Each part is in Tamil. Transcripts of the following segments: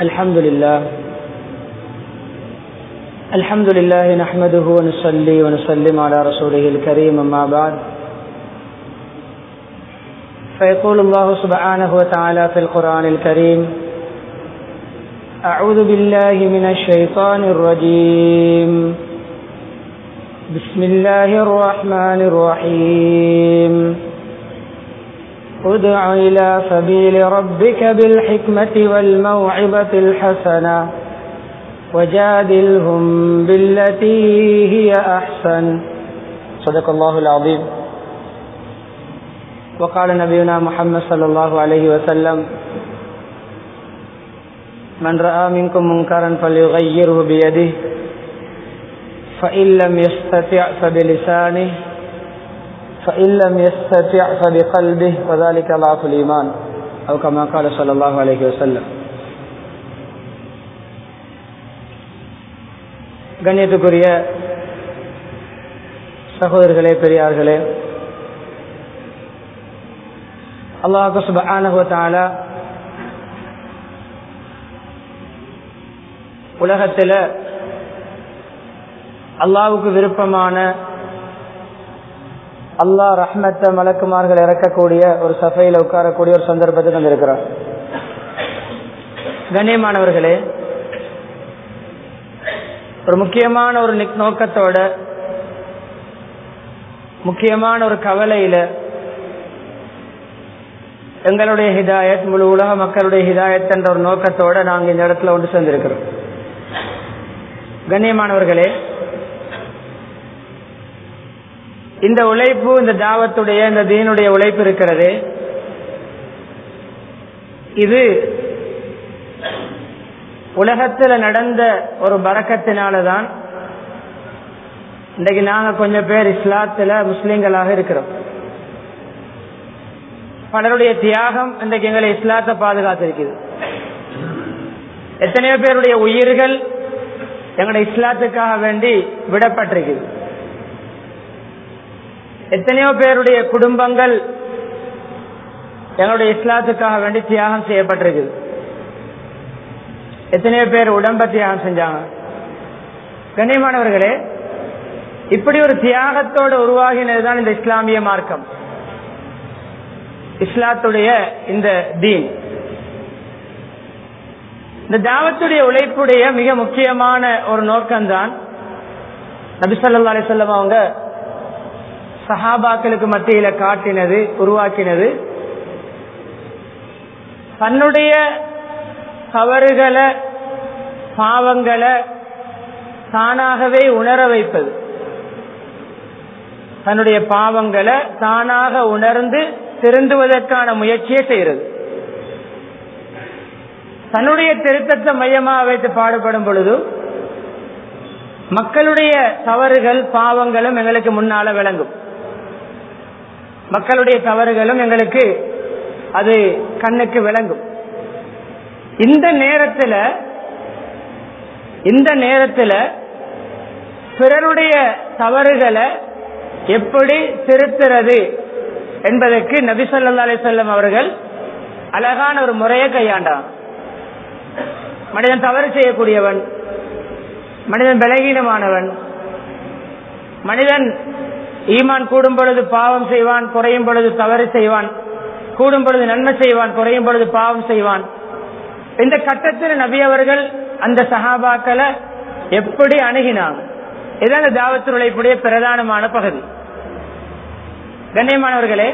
الحمد لله الحمد لله نحمده ونصلي ونسلم على رسوله الكريم أما بعد فيقول الله سبحانه وتعالى في القرآن الكريم أعوذ بالله من الشيطان الرجيم بسم الله الرحمن الرحيم ادع إلى سبيل ربك بالحكمة والموعظة الحسنة وجادلهم بالتي هي أحسن صدق الله العظيم وقال نبينا محمد صلى الله عليه وسلم من رأى منكم منكرا فليغيره بيده فإن لم يستطع فبلسانه فإن لم يستطع فبقلبه وذلك ضعف الإيمان أو كما قال صلى الله عليه وسلم கண்ணியத்துக்குரிய சகோதரர்களே பெரியார்களே அல்லாஹு சுபானுவத்தால உலகத்தில் அல்லாவுக்கு விருப்பமான அல்லாஹ் ரஹ்மத்த மலக்குமார்கள் இறக்கக்கூடிய ஒரு சபையில் உட்காரக்கூடிய ஒரு சந்தர்ப்பத்துக்கு வந்திருக்கிறார் கண்ணியமானவர்களே ஒரு முக்கியமான ஒரு நோக்கத்தோட முக்கியமான ஒரு கவலையில எங்களுடைய ஹிதாயத் முழு உலக மக்களுடைய ஹிதாயத் என்ற ஒரு நோக்கத்தோட நாங்கள் இந்த இடத்துல ஒன்று சேர்ந்திருக்கிறோம் கண்ணியமானவர்களே இந்த உழைப்பு இந்த தாவத்துடைய இந்த தீனுடைய உழைப்பு இருக்கிறது இது உலகத்தில் நடந்த ஒரு பறக்கத்தினாலதான் இன்றைக்கு நாங்க கொஞ்சம் பேர் இஸ்லாத்துல முஸ்லீம்களாக இருக்கிறோம் பலருடைய தியாகம் இன்றைக்கு எங்களை இஸ்லாத்தை பாதுகாத்திருக்குது எத்தனையோ பேருடைய உயிர்கள் எங்களுடைய இஸ்லாத்துக்காக வேண்டி விடப்பட்டிருக்குது எத்தனையோ பேருடைய குடும்பங்கள் எங்களுடைய இஸ்லாத்துக்காக வேண்டி தியாகம் செய்யப்பட்டிருக்குது எத்தனையோ பேர் உடம்ப தியாகம் செஞ்சாங்க கண்ணியமானவர்களே இப்படி ஒரு தியாகத்தோடு உருவாகினதுதான் இந்த இஸ்லாமிய மார்க்கம் இஸ்லாத்துடைய இந்த தீன் இந்த தாவத்துடைய உழைப்புடைய மிக முக்கியமான ஒரு நோக்கம்தான் நபிசல்லா அலிசல்லம் அவங்க சஹாபாக்களுக்கு மத்தியில காட்டினது உருவாக்கினது தன்னுடைய தவறுகளை பாவங்களை தானாகவே உணர வைப்பது தன்னுடைய பாவங்களை தானாக உணர்ந்து திருந்துவதற்கான முயற்சியை செய்கிறது தன்னுடைய திருத்தத்தை மையமாக வைத்து பாடுபடும் பொழுது மக்களுடைய தவறுகள் பாவங்களும் எங்களுக்கு முன்னால விளங்கும் மக்களுடைய தவறுகளும் எங்களுக்கு அது கண்ணுக்கு விளங்கும் இந்த நேரத்தில் இந்த நேரத்தில் பிறருடைய தவறுகளை எப்படி திருத்துறது என்பதற்கு நபி சொல்லா அலிசல்லம் அவர்கள் அழகான ஒரு முறையை கையாண்டான் மனிதன் தவறு செய்யக்கூடியவன் மனிதன் பலகீனமானவன் மனிதன் ஈமான் கூடும் பொழுது பாவம் செய்வான் குறையும் பொழுது தவறு செய்வான் கூடும் பொழுது நன்மை செய்வான் குறையும் பொழுது பாவம் செய்வான் இந்த கட்டத்தில் நபி அவர்கள் அந்த சகாபாக்களை எப்படி அணுகினாங்க இதான் தாவத்து உழைப்புடைய பிரதானமான பகுதி கண்ணியமானவர்களே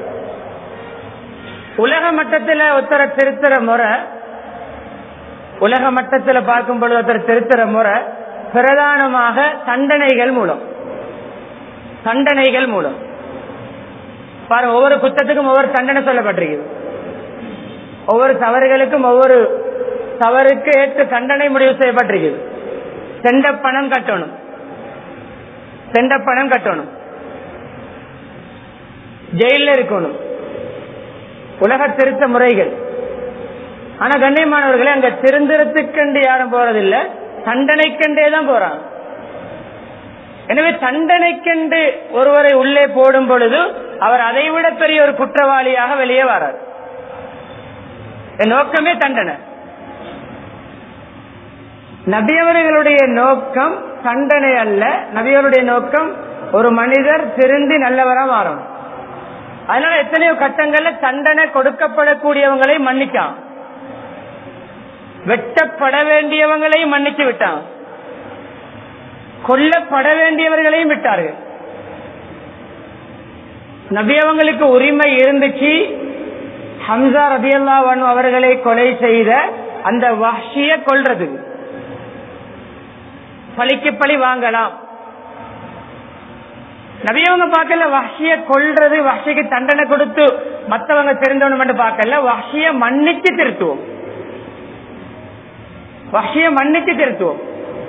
உலக மட்டத்தில் ஒருத்தர திருத்தர முறை உலக மட்டத்தில் பார்க்கும் பொழுது ஒருத்தர் திருத்தர முறை பிரதானமாக தண்டனைகள் மூலம் தண்டனைகள் மூலம் பாருங்க ஒவ்வொரு குத்தத்துக்கும் ஒவ்வொரு தண்டனை சொல்லப்பட்டிருக்குது ஒவ்வொரு தவறுகளுக்கும் ஒவ்வொரு தவறுக்கு ஏற்ற தண்டனை முடிவு செய்யப்பட்டிருக்குது செண்ட பணம் கட்டணும் செண்ட பணம் கட்டணும் ஜெயில இருக்கணும் உலக திருத்த முறைகள் ஆனா கண்ணியமானவர்களே அங்க திருந்திரத்துக்கண்டு யாரும் போறதில்லை தண்டனைக்கண்டே தான் போறாங்க எனவே தண்டனைக்கென்று ஒருவரை உள்ளே போடும் பொழுது அவர் அதைவிட பெரிய ஒரு குற்றவாளியாக வெளியே வரார் என் நோக்கமே தண்டனை நபியவர்களுடைய நோக்கம் தண்டனை அல்ல நபியவருடைய நோக்கம் ஒரு மனிதர் திருந்தி நல்லவரா மாறணும் அதனால எத்தனையோ கட்டங்கள்ல தண்டனை கொடுக்கப்படக்கூடியவங்களை மன்னிக்கான் வெட்டப்பட வேண்டியவங்களையும் மன்னிச்சு விட்டான் கொல்லப்பட வேண்டியவர்களையும் விட்டார்கள் நபியவங்களுக்கு உரிமை இருந்துச்சு ஹம்சா ரபியல்லா அவர்களை கொலை செய்த அந்த வஹ்ஷிய கொல்றது பழிக்கு பழி வாங்கலாம் நபியவங்க பார்க்கல வஹ்ஷிய கொல்றது வஹ்ஷிக்கு தண்டனை கொடுத்து மத்தவங்க தெரிந்தவனு பார்க்கல வஹ்ஷிய மன்னிச்சு திருத்துவோம் வஹ்ஷிய மன்னிச்சு திருத்துவோம்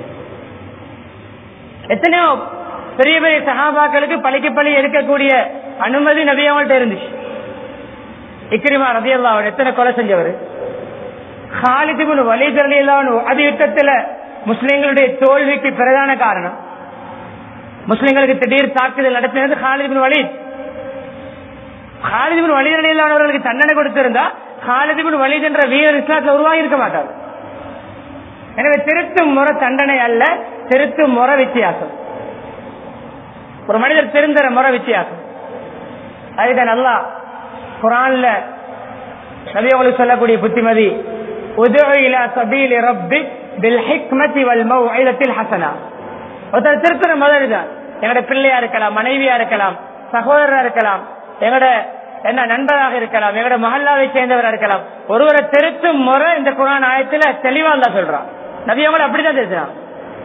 எத்தனையோ பெரிய பெரிய சகாபாக்களுக்கு பழிக்கு பழி எடுக்கக்கூடிய அனுமதி நபியவங்கள்ட்ட இருந்துச்சு இக்ரிமா ரபியல்லா அவர் எத்தனை கொலை செஞ்சவர் ஹாலிதிபுன் வலிதரலியல்லான் அது யுத்தத்துல முஸ்லிம்களுடைய தோல்விக்கு பிரதான காரணம் முஸ்லிம்களுக்கு திடீர் தாக்குதல் நடத்தினது ஹாலிதிபின் வலித் ஹாலிதிபின் வலிதரலியல்லான் அவர்களுக்கு தண்டனை கொடுத்திருந்தா ஹாலிதிபின் வலித் என்ற வீரர் இஸ்லாத்துல உருவாகி இருக்க மாட்டார் எனவே திருத்தும் முறை தண்டனை அல்ல திருத்தும் முறை வித்தியாசம் ஒரு மனிதர் திருந்துற முறை வித்தியாசம் அதுதான் நல்லா குரான்ல நபியவங்களுக்கு சொல்லக்கூடிய புத்திமதி உதவியில சபீலி ரப்பி பில் ஹிக்மதி வல் மௌஇலத்தில் ஹசனா ஒருத்தர் திருத்துற முதல் தான் எங்களோட பிள்ளையா இருக்கலாம் மனைவியா இருக்கலாம் சகோதரரா இருக்கலாம் எங்களோட என்ன நண்பராக இருக்கலாம் எங்களோட மஹல்லாவை சேர்ந்தவரா இருக்கலாம் ஒருவரை திருத்தும் முறை இந்த குரான் ஆயத்துல தெளிவா தான் சொல்றான் நபியவங்களை அப்படிதான் பேசுறான்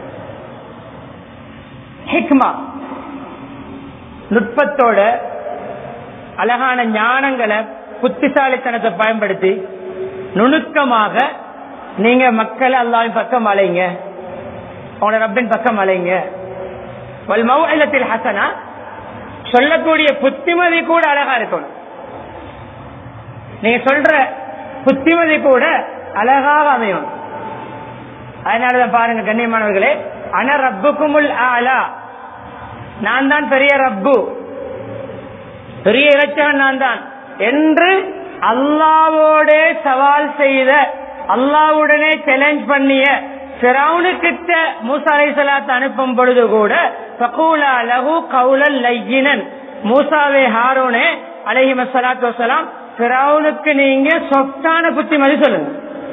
ஹிக்மா நுட்பத்தோட அழகான ஞானங்களை புத்திசாலித்தனத்தை பயன்படுத்தி நுணுக்கமாக நீங்க மக்களை அல்லாவின் பக்கம் அலைங்க உங்களோட ரப்பின் பக்கம் அலைங்க மௌலத்தில் ஹசனா சொல்லக்கூடிய புத்திமதி கூட அழகா இருக்கணும் நீங்க சொல்ற புத்திமதி கூட அழகாக அமையும் அதனாலதான் பாருங்க கண்ணியமானவர்களே அன ரப்புக்குமுல் ஆலா நான் தான் பெரிய ரப்பு பெரிய இலச்சகன் நான் தான் என்று அல்லாவோட சவால் செய்த அல்லாவுடனே சேலஞ்ச் பண்ணிய கிட்ட மூசா அலை சலாத்து அனுப்பும் பொழுது கூட பகூலா லகு கவுலல் லையினன் மூசாவே ஹாரோனே அலஹிம சலாத்து வசலாம் பிறவுனுக்கு நீங்க சொத்தான புத்திமதி சொல்லுங்க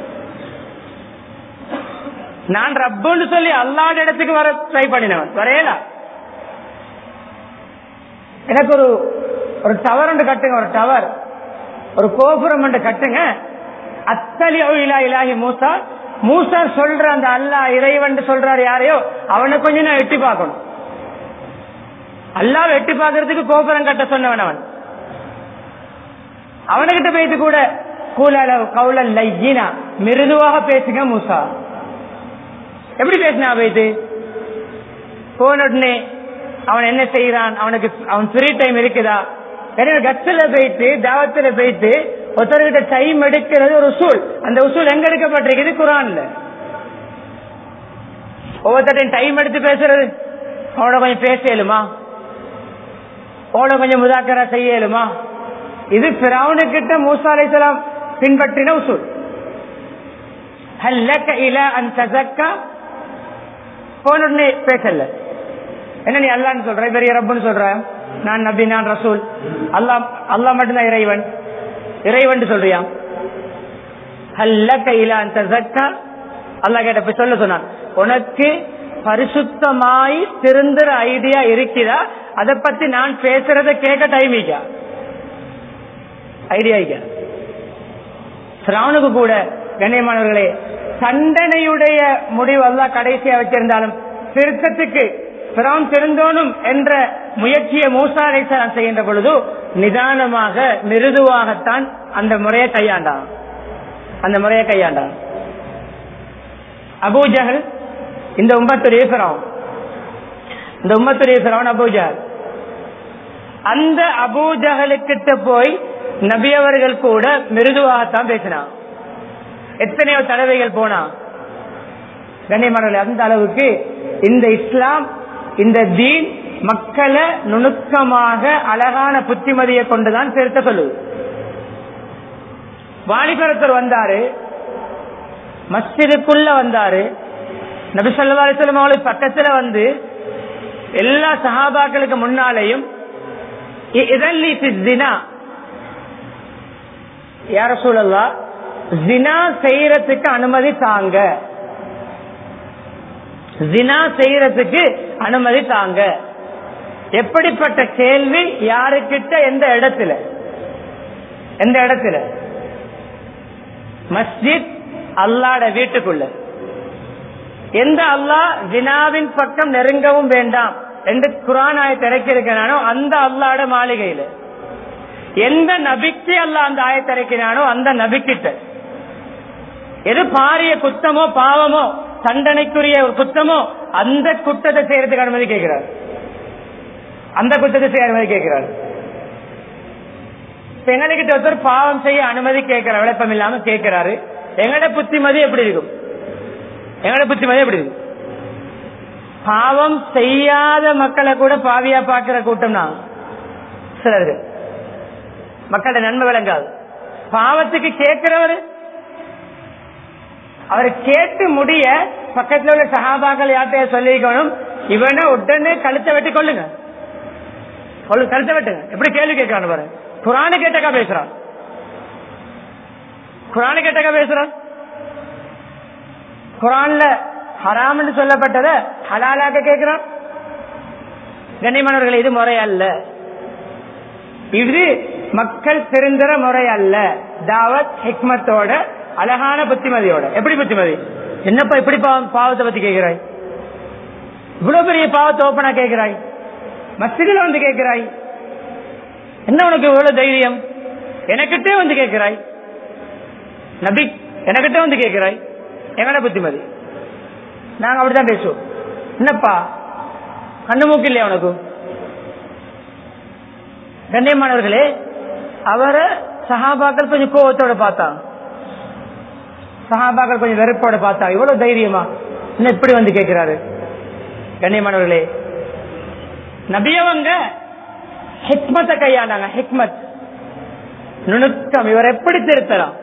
நான் ரப்புன்னு சொல்லி அல்லாத இடத்துக்கு வர ட்ரை பண்ணினவன் வரையலா எனக்கு ஒரு ஒரு டவர் ஒன்று கட்டுங்க ஒரு டவர் ஒரு கோபுரம் ஒன்று கட்டுங்க அத்தலி இலா இலாஹி மூசா மூசா சொல்ற அந்த அல்லா இறைவன் சொல்றாரு யாரையோ அவனை கொஞ்சம் நான் எட்டி பார்க்கணும் அல்லாவை எட்டி பார்க்கறதுக்கு கோபுரம் கட்ட சொன்னவன் அவன் அவனுக்கிட்ட போயிட்டு கூட கூலால கவுலல் லையினா மிருதுவாக பேசுங்க மூசா எப்படி பேசினா போயிட்டு போன உடனே அவன் என்ன செய்யறான் அவனுக்கு அவன் ஃப்ரீ டைம் இருக்குதா கட்சில போயிட்டு தாவத்துல போயிட்டு ஒருத்தர்கிட்ட டைம் எடுக்கிறது ஒரு உசூல் அந்த உசூல் எங்க எடுக்கப்பட்டிருக்குது குரான்ல ஒவ்வொருத்தரையும் டைம் எடுத்து பேசுறது அவனோட கொஞ்சம் பேச இயலுமா அவனோட கொஞ்சம் முதாக்கரா செய்ய இயலுமா இது பிராவுனுக்கிட்ட மூசா அலைசலாம் பின்பற்றின உசூல் ஹல்லக்க இல அந்த போன உடனே பேசல என்ன நீ அல்லான்னு சொல்ற பெரிய ரப்புன்னு சொல்ற நான் நபி நான் ரசூல் அல்லா அல்லா மட்டும்தான் இறைவன் இறைவன் சொல்றியா அல்ல கையில அந்த அல்லா கேட்ட போய் சொல்ல சொன்னான் உனக்கு பரிசுத்தமாய் திருந்துற ஐடியா இருக்குதா அதை பத்தி நான் பேசுறத கேட்க டைம் ஐடியா சிராவனுக்கு கூட கண்ணியமானவர்களே தண்டனையுடைய முடிவு அல்லா கடைசியா வச்சிருந்தாலும் திருத்தத்துக்கு பிரான் திருந்தோனும் என்ற முயற்சியை மூசா அலைசலாம் செய்கின்ற பொழுது நிதானமாக மிருதுவாகத்தான் அந்த முறையை கையாண்டான் அந்த முறையை கையாண்டான் அபூஜகல் இந்த உம்மத்துடைய பிறவன் இந்த உம்மத்துடைய பிறவன் அபூஜகல் அந்த அபூஜகலுக்கிட்ட போய் நபியவர்கள் கூட மிருதுவாகத்தான் பேசினான் எத்தனையோ தடவைகள் போனா கண்ணியமானவர்கள் அந்த அளவுக்கு இந்த இஸ்லாம் இந்த தீன் மக்களை நுணுக்கமாக அழகான புத்திமதியை கொண்டுதான் திருத்த சொல்லுது வாலிபரத்தர் வந்தாரு மஸ்ஜிதுக்குள்ள வந்தாரு நபி சொல்லா அலிஸ்லாம் அவங்களுக்கு பக்கத்துல வந்து எல்லா சஹாபாக்களுக்கு முன்னாலேயும் இதல்லி ஜினா யார சூழல்லா ஜினா செய்யறதுக்கு அனுமதி தாங்க ஜினா செய்யறதுக்கு அனுமதி தாங்க எப்படிப்பட்ட கேள்வி யாருக்கிட்ட எந்த இடத்துல எந்த இடத்துல மஸ்ஜித் அல்லாட வீட்டுக்குள்ள எந்த அல்லாஹ் ஜினாவின் பக்கம் நெருங்கவும் வேண்டாம் என்று குரானாய திறக்கிருக்கிறானோ அந்த அல்லாட மாளிகையில எந்த நபிக்கு அல்ல அந்த ஆய திறக்கிறானோ அந்த நபிக்கிட்ட எது பாரிய குத்தமோ பாவமோ தண்டனைக்குரிய ஒரு குத்தமோ அந்த குற்றத்தை செய்யறதுக்கு அனுமதி கேட்கிறார் அந்த குற்றத்தை செய்ய அனுமதி கேட்கிறார் எங்ககிட்ட ஒருத்தர் பாவம் செய்ய அனுமதி கேட்கிற விளப்பம் இல்லாம கேட்கிறாரு எங்கட புத்திமதி எப்படி இருக்கும் எங்கட புத்திமதி எப்படி இருக்கும் பாவம் செய்யாத மக்களை கூட பாவியா பாக்குற கூட்டம் தான் சிலருக்கு மக்களோட நன்மை விளங்காது பாவத்துக்கு கேட்கிறவரு அவர் கேட்டு முடிய பக்கத்துல உள்ள சகாபாக்கள் யார்கிட்ட சொல்லிக்கணும் இவனை உடனே கழுத்தை வெட்டி கொள்ளுங்க கொள்ளு கழுத்தை வெட்டுங்க எப்படி கேள்வி கேட்கறான்னு பாரு குரானு கேட்டக்கா பேசுறான் குரானு கேட்டக்கா பேசுறான் குரான்ல ஹராம்னு சொல்லப்பட்டத ஹலாலாக்க கேட்கிறான் கண்ணியமானவர்கள் இது முறை அல்ல இது மக்கள் திருந்துற முறை அல்ல தாவத் ஹிக்மத்தோட அழகான புத்திமதியோட எப்படி புத்திமதி என்னப்பா இப்படி பாவம் பாவத்தை பத்தி கேட்கிறாய் இவ்வளவு பெரிய பாவத்தை ஓப்பனா கேட்கிறாய் மசிதில வந்து கேட்கிறாய் என்ன உனக்கு இவ்வளவு தைரியம் எனக்கிட்டே வந்து கேட்கிறாய் நபி எனக்கிட்ட வந்து கேட்கிறாய் எங்கட புத்திமதி நாங்க அப்படிதான் பேசுவோம் என்னப்பா கண்ணு மூக்கு இல்லையா உனக்கு கண்ணியமானவர்களே அவரை சஹாபாக்கள் கொஞ்சம் கோவத்தோட பார்த்தாங்க சஹாபாக்கள் கொஞ்சம் வெறுப்போட பார்த்தா இவ்வளவு தைரியமா என்ன இப்படி வந்து கேட்கிறாரு கண்ணியமானவர்களே நபியவங்க ஹிக்மத்தை கையாண்டாங்க ஹிக்மத் நுணுக்கம் இவர் எப்படி திருத்தலாம்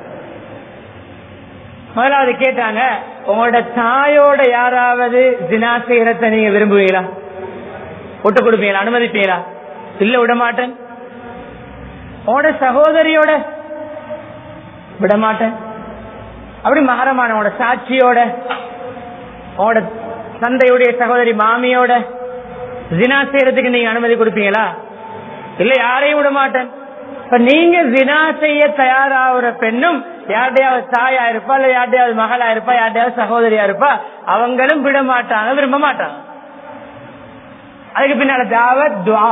முதலாவது கேட்டாங்க உங்களோட தாயோட யாராவது தினா செய்யறத நீங்க விரும்புவீங்களா விட்டு கொடுப்பீங்களா அனுமதிப்பீங்களா இல்ல விட மாட்டேன் உங்களோட சகோதரியோட விட மாட்டேன் அப்படி மகரமான உங்களோட சாட்சியோட உங்களோட தந்தையுடைய சகோதரி மாமியோட ஜினா செய்யறதுக்கு நீங்க அனுமதி கொடுப்பீங்களா இல்ல யாரையும் விட மாட்டேன் இப்ப நீங்க ஜினா செய்ய தயாராகிற பெண்ணும் யார்டையாவது தாயா இருப்பா இல்ல யார்டையாவது மகளா இருப்பா யார்டையாவது சகோதரியா இருப்பா அவங்களும் விட மாட்டாங்க விரும்ப மாட்டாங்க அதுக்கு பின்னால தாவத் துவா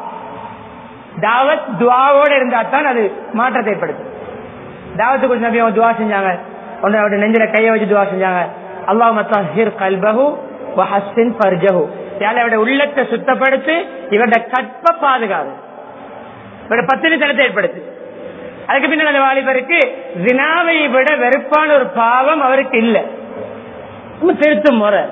தாவத் துவாவோட இருந்தா தான் அது மாற்றத்தை ஏற்படுத்தும் தாவத்து குறிச்சு நபி அவங்க துவா செஞ்சாங்க ஒன்று அவருடைய நெஞ்சில கையை வச்சு துவா செஞ்சாங்க அல்லாஹ் மத்தாஹிர் கல்பஹு வஹஸ்ஸின் ஃபர்ஜஹு யால அவருடைய உள்ளத்தை சுத்தப்படுத்தி இவருடைய கற்ப பாதுகாது இவருடைய பத்தினி தனத்தை ஏற்படுத்து அதுக்கு பின்னால் அந்த வாலிபருக்கு வினாவை விட வெறுப்பான ஒரு பாவம் அவருக்கு இல்லை திருத்தும் முறை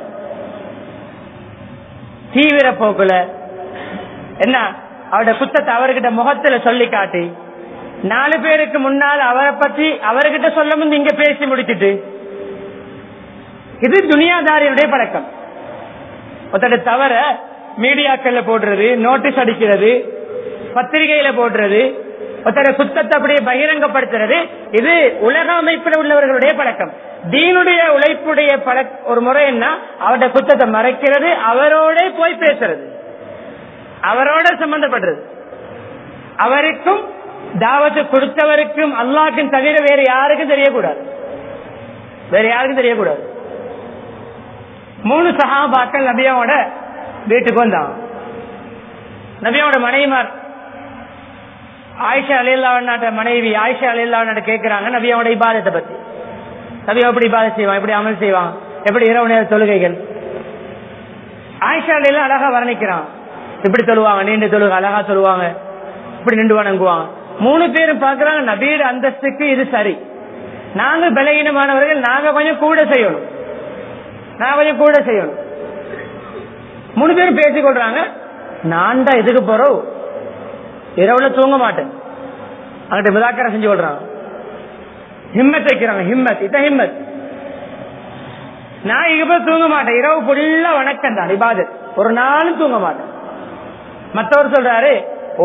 தீவிர போக்குல என்ன அவருடைய குத்தத்தை அவர்கிட்ட முகத்துல சொல்லி காட்டி நாலு பேருக்கு முன்னால் அவரை பற்றி அவர்கிட்ட சொல்ல முன் இங்க பேசி முடிச்சிட்டு இது துனியாதாரியுடைய பழக்கம் ஒருத்தட தவிர மீடியாக்கள்ல போடுறது நோட்டீஸ் அடிக்கிறது பத்திரிகையில போடுறது ஒருத்தர குத்தத்தை அப்படியே பகிரங்கப்படுத்துறது இது உலக அமைப்பில் உள்ளவர்களுடைய பழக்கம் தீனுடைய உழைப்புடைய பழ ஒரு முறை என்ன அவருடைய குத்தத்தை மறைக்கிறது அவரோட போய் பேசுறது அவரோட சம்பந்தப்படுறது அவருக்கும் தாவத்து கொடுத்தவருக்கும் அல்லாக்கும் தவிர வேற யாருக்கும் தெரியக்கூடாது வேற யாருக்கும் தெரியக்கூடாது மூணு சகாபாக்கள் நபியாவோட வீட்டுக்கு வந்தாங்க நபியாவோட மனைவிமார் ஆயிஷா அலில்லாட்ட மனைவி ஆயிஷா அலில்லாட்ட கேட்கிறாங்க நபியாவோட இபாதத்தை பத்தி நபியா எப்படி இபாதம் செய்வான் எப்படி அமல் செய்வான் எப்படி இரவு நேர தொழுகைகள் ஆயிஷா அலில்லா அழகா வர்ணிக்கிறான் இப்படி தொழுவாங்க நீண்ட தொழுக அழகா சொல்லுவாங்க இப்படி நின்று வணங்குவாங்க மூணு பேரும் பாக்குறாங்க நபீட அந்தஸ்துக்கு இது சரி நாங்க பலகீனமானவர்கள் நாங்க கொஞ்சம் கூட செய்யணும் நான் கொஞ்சம் கூட செய்யணும் மூணு பேரும் பேசிக் கொள்றாங்க நான் தான் எதுக்கு போறோம் இரவுல தூங்க மாட்டேன் அங்கிட்ட முதாக்கரை செஞ்சு கொள்றாங்க ஹிம்மத் வைக்கிறாங்க ஹிம்மத் இதான் ஹிம்மத் நான் இப்ப தூங்க மாட்டேன் இரவு ஃபுல்லா வணக்கம் தான் இபாதத் ஒரு நாளும் தூங்க மாட்டேன் மற்றவர் சொல்றாரு ஓ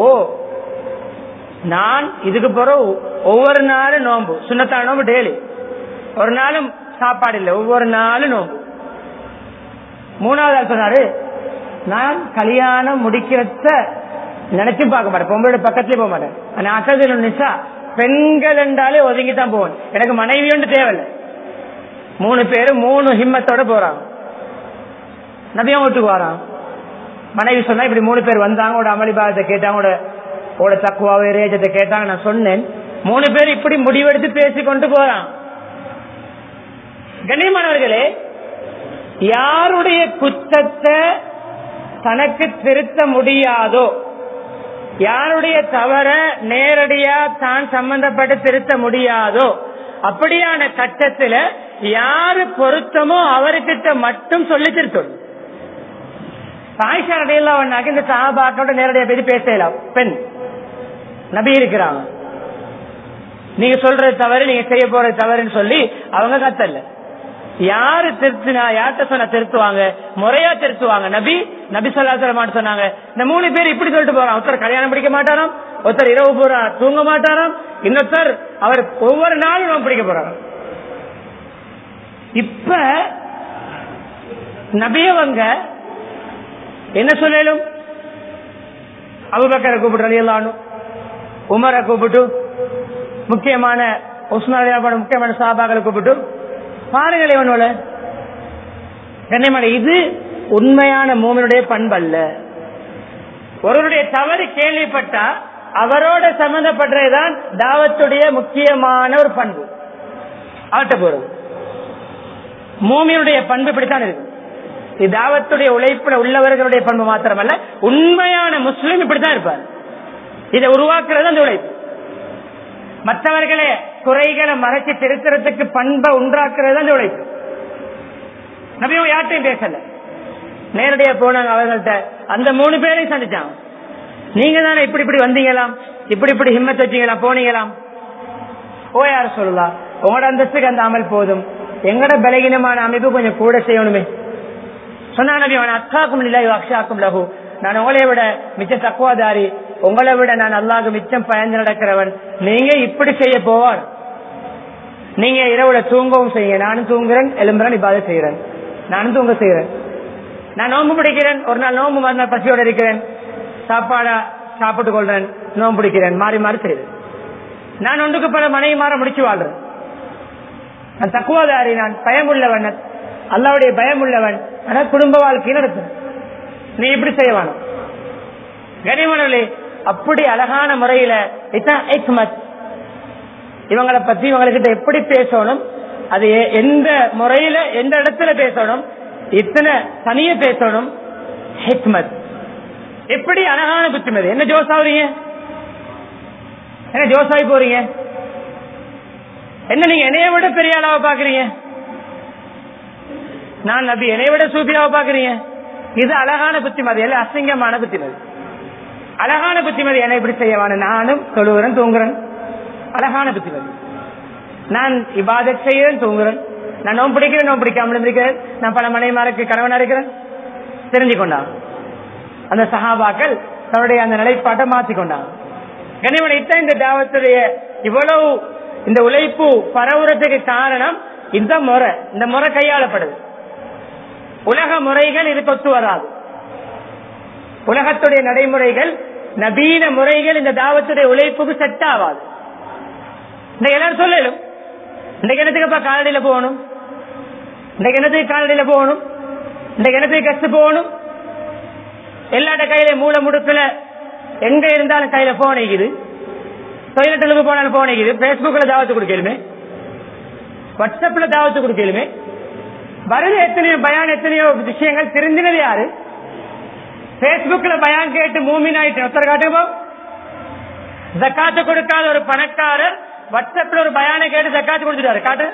நான் இதுக்கு பிறகு ஒவ்வொரு நாளும் நோம்பு சுண்ணத்தான நோம்பு டெய்லி ஒரு நாளும் சாப்பாடு இல்லை ஒவ்வொரு நாளும் நோம்பு மூணாவது ஆள் சொன்னாரு நான் கல்யாணம் முடிக்கிறத நினைச்சு பார்க்க மாட்டேன் பொம்பளோட பக்கத்துலயே போக மாட்டேன் நான் அசதில் நிசா பெண்கள் என்றாலே ஒதுங்கி தான் போவேன் எனக்கு மனைவி ஒன்று தேவையில்லை மூணு பேரு மூணு ஹிம்மத்தோட போறாங்க நபியும் வீட்டுக்கு வரான் மனைவி சொன்னா இப்படி மூணு பேர் வந்தாங்க ஒரு அமளிபாதத்தை கேட்டாங்க ஒரு ஓட தக்குவாவை ரேஜத்தை கேட்டாங்க நான் சொன்னேன் மூணு பேர் இப்படி முடிவெடுத்து பேசி கொண்டு போறான் கண்ணியமானவர்களே யாருடைய குற்றத்தை தனக்கு திருத்த முடியாதோ யாருடைய தவற நேரடியா தான் சம்பந்தப்பட்டு திருத்த முடியாதோ அப்படியான கட்டத்துல யாரு பொருத்தமோ அவர்கிட்ட மட்டும் சொல்லி திருத்தணும் சாய்ஷா அடையலாம் இந்த சாபாக்கோட நேரடியா போய் பேசலாம் பெண் நபி இருக்கிறாங்க நீங்க சொல்றது தவறு நீங்க செய்ய போறது தவறுன்னு சொல்லி அவங்க கத்தல யாரு திருத்தினா யார்கிட்ட சொன்ன திருத்துவாங்க முறையா திருத்துவாங்க நபி நபி சொல்லாசலமாட்டு சொன்னாங்க இந்த மூணு பேர் இப்படி சொல்லிட்டு போறான் ஒருத்தர் கல்யாணம் படிக்க மாட்டாராம் ஒருத்தர் இரவு பூரா தூங்க மாட்டாராம் இன்னொருத்தர் அவர் ஒவ்வொரு நாளும் பிடிக்க போறாங்க இப்ப நபியவங்க என்ன சொல்லலும் அபுபக்கரை கூப்பிட்டு அழியலானு உமரை கூப்பிட்டு முக்கியமான உஸ்மானியா முக்கியமான சாபாக்களை கூப்பிட்டு பாருங்களே இவனோட கண்ணியமான இது உண்மையான மூமனுடைய பண்பு அல்ல ஒருவருடைய தவறு கேள்விப்பட்டா அவரோட சம்பந்தப்பட்டதுதான் தாவத்துடைய முக்கியமான ஒரு பண்பு அவர்கிட்ட போறது மூமியுடைய பண்பு இப்படித்தான் இருக்கு இது தாவத்துடைய உழைப்புல உள்ளவர்களுடைய பண்பு மாத்திரமல்ல உண்மையான முஸ்லீம் இப்படித்தான் இருப்பார் இதை உருவாக்குறது அந்த உழைப்பு மற்றவர்களே குறைகளை மறைச்சு திருத்துறதுக்கு பண்பை உண்டாக்குறது அந்த உழைப்பு நபியும் யார்ட்டையும் பேசல நேரடியா போனாங்க அவர்கள்ட்ட அந்த மூணு பேரையும் சந்திச்சாங்க நீங்க தானே இப்படி இப்படி வந்தீங்களாம் இப்படி இப்படி ஹிம்மத் வச்சீங்களாம் போனீங்களாம் ஓ யார் சொல்லலாம் உங்களோட அந்தஸ்துக்கு அந்த அமல் போதும் எங்கட பலகீனமான அமைப்பு கொஞ்சம் கூட செய்யணுமே சொன்னா நபி அவன் அக்காக்கும் இல்லை அக்ஷாக்கும் லகு நான் உங்களை விட மிச்ச தக்குவாதாரி உங்களை விட நான் அல்லாஹ் மிச்சம் பயந்து நடக்கிறவன் நீங்க இப்படி செய்ய போவார் நீங்க இரவுல தூங்கவும் செய்யுங்க நானும் தூங்குறேன் எலும்புறேன் இப்பாத செய்யறேன் நானும் தூங்க செய்யறேன் நான் நோம்பு பிடிக்கிறேன் ஒரு நாள் நோம்பு மறுநாள் பசியோட இருக்கிறேன் சாப்பாடா சாப்பிட்டு கொள்றேன் நோம்பு பிடிக்கிறேன் மாறி மாறி செய்யுது நான் ஒன்றுக்கு பல மனைவி மாற முடிச்சு வாழ்றேன் நான் தக்குவாதாரி நான் பயமுள்ளவன் அல்லாவுடைய பயமுள்ளவன் ஆனா குடும்ப வாழ்க்கையை நடத்தும் நீ இப்படி செய்ய வேணும் கனிமணி அப்படி அழகான முறையில இதான் எக்மத் இவங்களை பத்தி இவங்ககிட்ட எப்படி பேசணும் அது எ- எந்த முறையில எந்த இடத்துல பேசணும் இத்தனை தனிய பேசணும் ஹிக்மத் எப்படி அழகான புத்திமதி என்ன ஜோஸ் ஆகுறீங்க என்ன ஜோஸ் ஆகி போறீங்க என்ன நீங்க என்னைய விட பெரிய அளவை பாக்குறீங்க நான் நபி என்னை விட சூப்பியாவை பாக்குறீங்க இது அழகான புத்திமதி அல்ல அசிங்கமான புத்திமதி அழகான புத்திமதி என்ன இப்படி செய்யவான நானும் தொழுகிறேன் தூங்குறேன் அழகான புத்திமதி நான் இபாதத் செய்யறேன் தூங்குறேன் நான் நோம் பிடிக்கிறேன் நோம் பிடிக்காமலும் இருக்கிறேன் நான் பல மனைமாருக்கு கணவனா இருக்கிறேன் தெரிஞ்சு கொண்டான் அந்த சஹாபாக்கள் தன்னுடைய அந்த நிலைப்பாட்டை மாற்றிக்கொண்டாங்க கனிமனை இத்தான் இந்த தாவத்துடைய இவ்வளவு இந்த உழைப்பு பரவுறதுக்கு காரணம் இந்த முறை இந்த முறை கையாளப்படுது உலக முறைகள் இதுக்கு ஒத்து வராது உலகத்துடைய நடைமுறைகள் நவீன முறைகள் இந்த தாவத்துடைய உழைப்புக்கு செட் ஆகாது இந்த எல்லாரும் சொல்லலும் இந்த கிணத்துக்கு காலடியில போகணும் இந்த கிணத்துக்கு காலடியில போகணும் இந்த கிணத்துக்கு கஷ்டு போகணும் எல்லாட்ட கையில மூளை முடுக்கல எங்க இருந்தாலும் கையில போன் இருக்குது டொய்லெட்டுக்கு போனாலும் போன் இருக்குது பேஸ்புக்ல தாவத்து கொடுக்கலுமே வாட்ஸ்அப்ல தாவத்து கொடுக்கலுமே வருது எத்தனையோ பயான் எத்தனையோ விஷயங்கள் தெரிஞ்சினது யாரு பேஸ்புக்ல பயான் கேட்டு மூமின் ஆயிட்டு ஒருத்தர் காட்டுங்க ஜக்காத்து கொடுக்காத ஒரு பணக்காரர் வாட்ஸ்அப்ல ஒரு பயானை கேட்டு ஜக்காத்து கொடுத்துட்டாரு காட்டு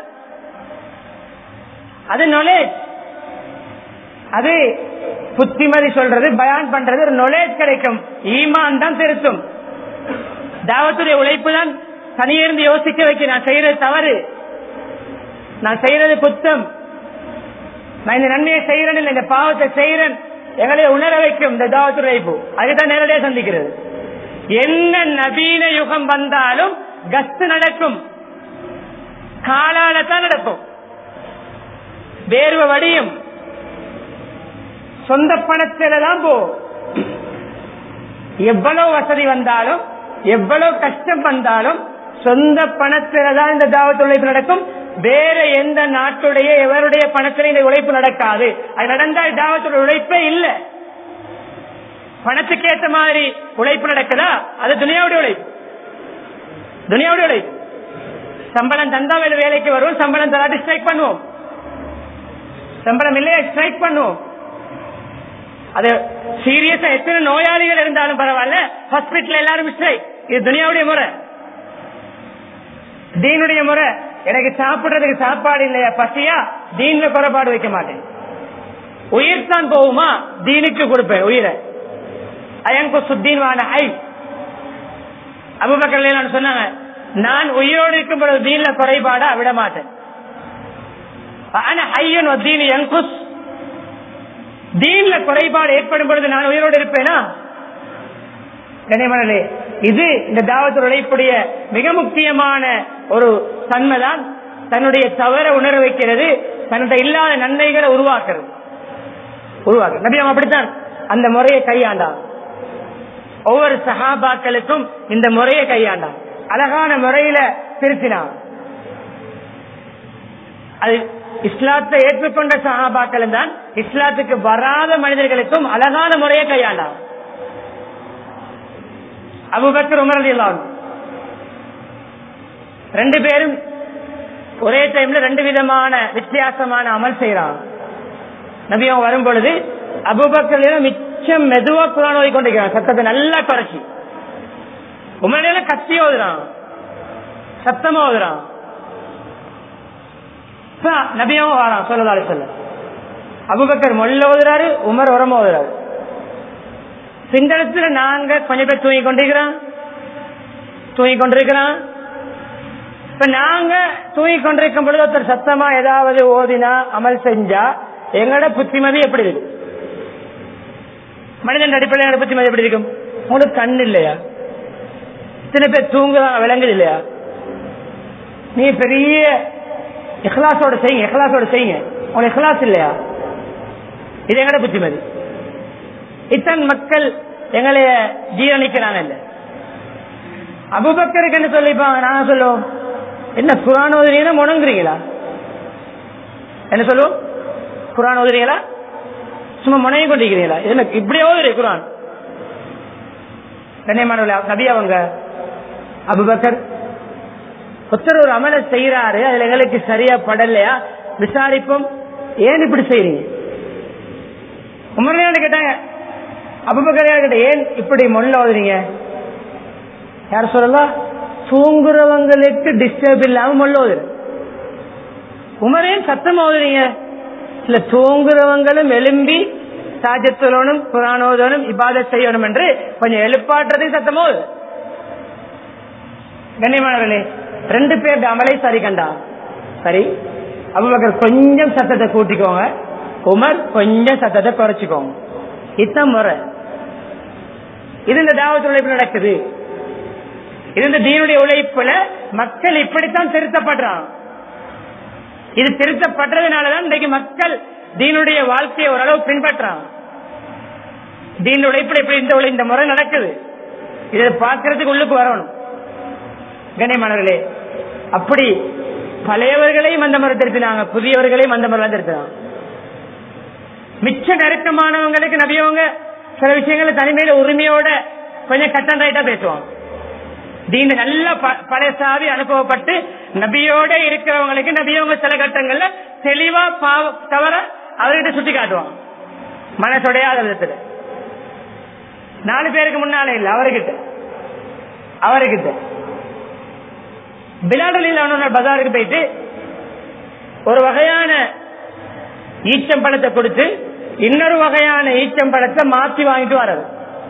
அது நாலேஜ் அது புத்திமதி சொல்றது பயான் பண்றது ஒரு நாலேஜ் கிடைக்கும் ஈமான் தான் திருத்தும் தாவத்துடைய உழைப்பு தான் தனியிருந்து யோசிக்க வைக்க நான் செய்யறது தவறு நான் செய்யறது குத்தம் நான் இந்த நன்மையை செய்யறேன் இல்லை இந்த பாவத்தை செய்யறேன் எங்களை உணர வைக்கும் இந்த தாவத்து உழைப்பு அதுதான் நேரடியாக சந்திக்கிறது என்ன நவீன யுகம் வந்தாலும் கஸ்து நடக்கும் காலால தான் நடக்கும் வேர்வை வடியும் சொந்த பணத்தில தான் போ எவ்வளவு வசதி வந்தாலும் எவ்வளவு கஷ்டம் வந்தாலும் சொந்த பணத்தில தான் இந்த தாவத்து உழைப்பு நடக்கும் வேற எந்த நாட்டுடைய எவருடைய பணத்தில இந்த உழைப்பு நடக்காது அது நடந்தால் தாவத்துடைய உழைப்பே இல்லை பணத்துக்கு ஏத்த மாதிரி உழைப்பு நடக்குதா அது துணியாவுடைய உழைப்பு துணியாவுடைய உழைப்பு சம்பளம் தந்தா வேலை வேலைக்கு வருவோம் சம்பளம் தராட்டி ஸ்ட்ரைக் பண்ணுவோம் சம்பளம் இல்லையா ஸ்ட்ரைக் பண்ணுவோம் அது சீரியஸா எத்தனை நோயாளிகள் இருந்தாலும் பரவாயில்ல ஹாஸ்பிட்டல் எல்லாரும் ஸ்ட்ரைக் இது துணியாவுடைய முறை தீனுடைய முறை எனக்கு சாப்பிடுறதுக்கு சாப்பாடு இல்லையா பசியா தீன்ல குறைபாடு வைக்க மாட்டேன் உயிர் தான் போகுமா தீனுக்கு கொடுப்பேன் உயிரை அயங்கு சுத்தீன் வான ஐ அபுபக்கர் சொன்னாங்க நான் உயிரோடு இருக்கும் பொழுது தீன்ல குறைபாடா விட மாட்டேன் ஆனா ஐயன் தீன் யங்குஸ் தீன்ல குறைபாடு ஏற்படும் பொழுது நான் உயிரோடு இருப்பேனா கனிமணலே இது இந்த தாவத்து உழைப்புடைய மிக முக்கியமான ஒரு தன்மைதான் தன்னுடைய தவற உணர வைக்கிறது தன்னுடைய இல்லாத நன்மைகளை உருவாக்குறது உருவாக்கு நபி அவன் அப்படித்தான் அந்த முறையை கையாண்டான் ஒவ்வொரு சகாபாக்களுக்கும் இந்த முறையை கையாண்டான் அழகான முறையில திருத்தினான் அது இஸ்லாத்தை ஏற்றுக்கொண்ட சகாபாக்கள் தான் இஸ்லாத்துக்கு வராத மனிதர்களுக்கும் அழகான முறையை கையாண்டான் அபுபக்கர் உமரது எல்லாம் ரெண்டு பேரும் ஒரே டைம்ல ரெண்டு விதமான வித்தியாசமான அமல் செய்யறான் நபியம் வரும் பொழுது அபுபக்கர் மிச்சம் மெதுவா குரான் ஓதி கொண்டிருக்கிறான் சத்தத்தை நல்லா குறைச்சி உமரையில கத்தி ஓதுறான் சத்தமா ஓதுறான் நபியாவும் வாரான் சொல்லதாலே சொல்ல அபுபக்கர் மொல்ல ஓதுறாரு உமர் உரமா ஓதுறாரு பிந்தளத்துல நாங்க கொஞ்சம் பேர் தூங்கி கொண்டிருக்கிறோம் தூங்கி கொண்டிருக்கிறோம் இப்ப நாங்க தூங்கி கொண்டிருக்கும் பொழுது ஒருத்தர் சத்தமா ஏதாவது ஓதினா அமல் செஞ்சா எங்களோட புத்திமதி எப்படி இருக்கு மனிதன் அடிப்படையில் எங்களோட புத்திமதி எப்படி இருக்கும் உங்களுக்கு கண் இல்லையா இத்தனை பேர் தூங்குறாங்க விளங்குது இல்லையா நீ பெரிய இஹ்லாசோட செய்யுங்க இஹ்லாசோட செய்யுங்க உங்களுக்கு இஹ்லாஸ் இல்லையா இது எங்களோட புத்திமதி இத்தன் மக்கள் எங்களை ஜீரணிக்கிறாங்க இல்ல அபுபக்கருக்கு என்ன சொல்லிப்பாங்க நாங்க சொல்லுவோம் என்ன குரான் ஓதுறீங்கன்னா முணங்குறீங்களா என்ன சொல்லுவோம் குரான் ஓதுறீங்களா சும்மா முனைய கொண்டிருக்கிறீங்களா என்ன இப்படியே ஓதுறீ குரான் கண்ணியமான நபி அவங்க அபுபக்கர் ஒருத்தர் ஒரு அமலை செய்யறாரு அதுல எங்களுக்கு சரியா படலையா விசாரிப்போம் ஏன் இப்படி செய்றீங்க உமரையான கேட்டாங்க அபுபக்கர் ஏன் இப்படி மொல்ல ஓதுறீங்க யார் சொல்லலாம் தூங்குறவங்களுக்கு டிஸ்டர்ப் இல்லாம மொல்ல ஓதுற உமரையும் சத்தம் ஓதுறீங்க இல்ல தூங்குறவங்களும் எலும்பி சாஜத்தோனும் புராணோதனும் இபாத செய்யணும் என்று கொஞ்சம் எழுப்பாட்டுறதுக்கு சத்தமோ கண்ணியமானவர்களே ரெண்டு பேர் அமலை சரி கண்டா சரி அபுபக்கர் கொஞ்சம் சத்தத்தை கூட்டிக்கோங்க உமர் கொஞ்சம் சத்தத்தை குறைச்சிக்கோங்க இத்தம் முறை இது இந்த தாவத்து உழைப்பு நடக்குது இது இந்த தீனுடைய உழைப்புல மக்கள் இப்படித்தான் திருத்தப்படுறான் இது திருத்தப்படுறதுனாலதான் இன்றைக்கு மக்கள் தீனுடைய வாழ்க்கையை ஓரளவு பின்பற்றான் தீன் உழைப்புல இப்படி இந்த இந்த முறை நடக்குது இதை பார்க்கறதுக்கு உள்ளுக்கு வரணும் கண்ணியமானவர்களே அப்படி பழையவர்களையும் அந்த முறை திருத்தினாங்க புதியவர்களையும் அந்த முறை திருத்தினாங்க மிச்ச நெருக்கமானவங்களுக்கு நபியவங்க சில விஷயங்களை தனிமையில உரிமையோட கொஞ்சம் கட்டன் ரைட்டா பேசுவாங்க தீன நல்ல பழசாவி அனுபவப்பட்டு நபியோட இருக்கிறவங்களுக்கு நபியவங்க சில கட்டங்கள்ல தெளிவா பாவ தவிர அவர்கிட்ட சுட்டி காட்டுவாங்க மனசுடையாத விதத்துல நாலு பேருக்கு முன்னாலே இல்ல அவர்கிட்ட அவர்கிட்ட பிலாடலில் அவனோட பஜாருக்கு போயிட்டு ஒரு வகையான ஈச்சம்பழத்தை கொடுத்து இன்னொரு வகையான ஈச்சம்பழத்தை மாத்தி வாங்கிட்டு வர்றது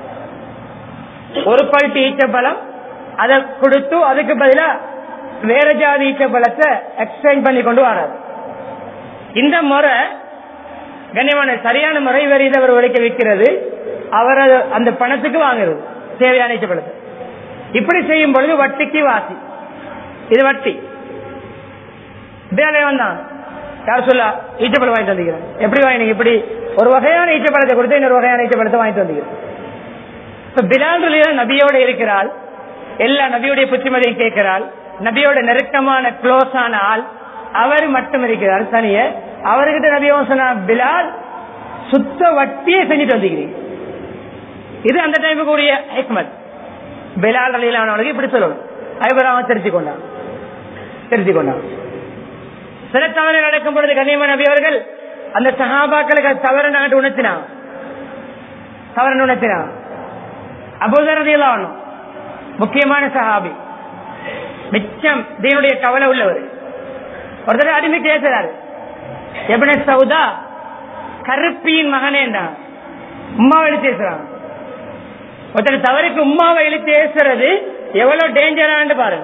ஒரு பழுத்து ஈச்சம்பழம் அதை கொடுத்து அதுக்கு பதிலா வேற ஜாதி ஈச்சம்பழத்தை எக்ஸ்சேஞ்ச் பண்ணி கொண்டு வர்றது இந்த முறை கண்ணியமான சரியான முறை வரியில் அவர் உழைக்க வைக்கிறது அவர் அது- அந்த பணத்துக்கு வாங்குறது தேவையான ஈச்சப்பழத்தை இப்படி செய்யும் பொழுது வட்டிக்கு வாசி இது வட்டி இப்படியே வந்தான் யார் சொல்ல ஈச்சப்பழம் வாங்கிட்டு வந்துக்கிறேன் எப்படி வாங்கினீங்க இப்படி ஒரு வகையான ஈச்சப்பழத்தை கொடுத்து இன்னொரு வகையான ஈச்சப்பழத்தை வாங்கிட்டு வந்துக்கிறேன் இப்ப பிலால் ரலியல்லாஹு நபியோட இருக்கிறாள் எல்லா நபியுடைய புத்திமதியும் கேட்கிறாள் நபியோட நெருக்கமான க்ளோஸ் ஆன ஆள் அவர் மட்டும் இருக்கிறார் தனிய அவர்கிட்ட நபியும் சொன்னா பிலால் சுத்த வட்டியை செஞ்சுட்டு வந்துக்கிறீங்க இது அந்த டைம் கூடிய ஹிக்மத் பிலால் அலிலானவனுக்கு இப்படி சொல்லணும் அதுபோல அவன் திருத்தி கொண்டான் திருத்தி கொண்டான் சில தவறு நடக்கும் பொழுது கண்ணியமான நபி அவர்கள் அந்த சஹாபாக்களுக்கு அது தவறு நாட்டு உணர்த்தினான் தவறு உணர்த்தினான் அபூதரதியெல்லாம் முக்கியமான சஹாபி மிச்சம் தீனுடைய கவலை உள்ளவர் ஒருத்தர் அடிமை பேசுறாரு எபன சவுதா கருப்பியின் மகனேண்டா உமாவை எழுத்து பேசுறான் ஒருத்தர் தவறுக்கு உமாவை எழுத்து பேசுறது எவ்வளவு டேஞ்சரானு பாருங்க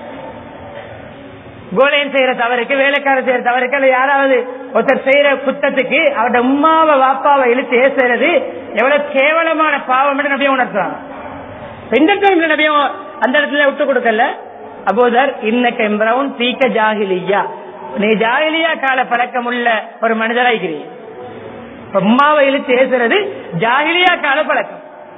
கோலையன் செய்யற தவறுக்கு வேலைக்காரர் செய்யற தவறுக்கு அல்ல யாராவது ஒருத்தர் செய்யற குத்தத்துக்கு அவரோட உமாவை வாப்பாவை இழுத்து ஏசுறது எவ்வளவு கேவலமான பாவம் என்று நபியம் உணர்த்துறாங்க இந்த டைம்ல நபியம் அந்த இடத்துல விட்டு கொடுக்கல அபோதர் இன்னக்க எம்பிரவுன் தீக்க ஜாகிலியா நீ ஜாகிலியா கால பழக்கம் உள்ள ஒரு மனிதராகிறீங்க உமாவை இழுத்து ஏசுறது ஜாகிலியா கால பழக்கம்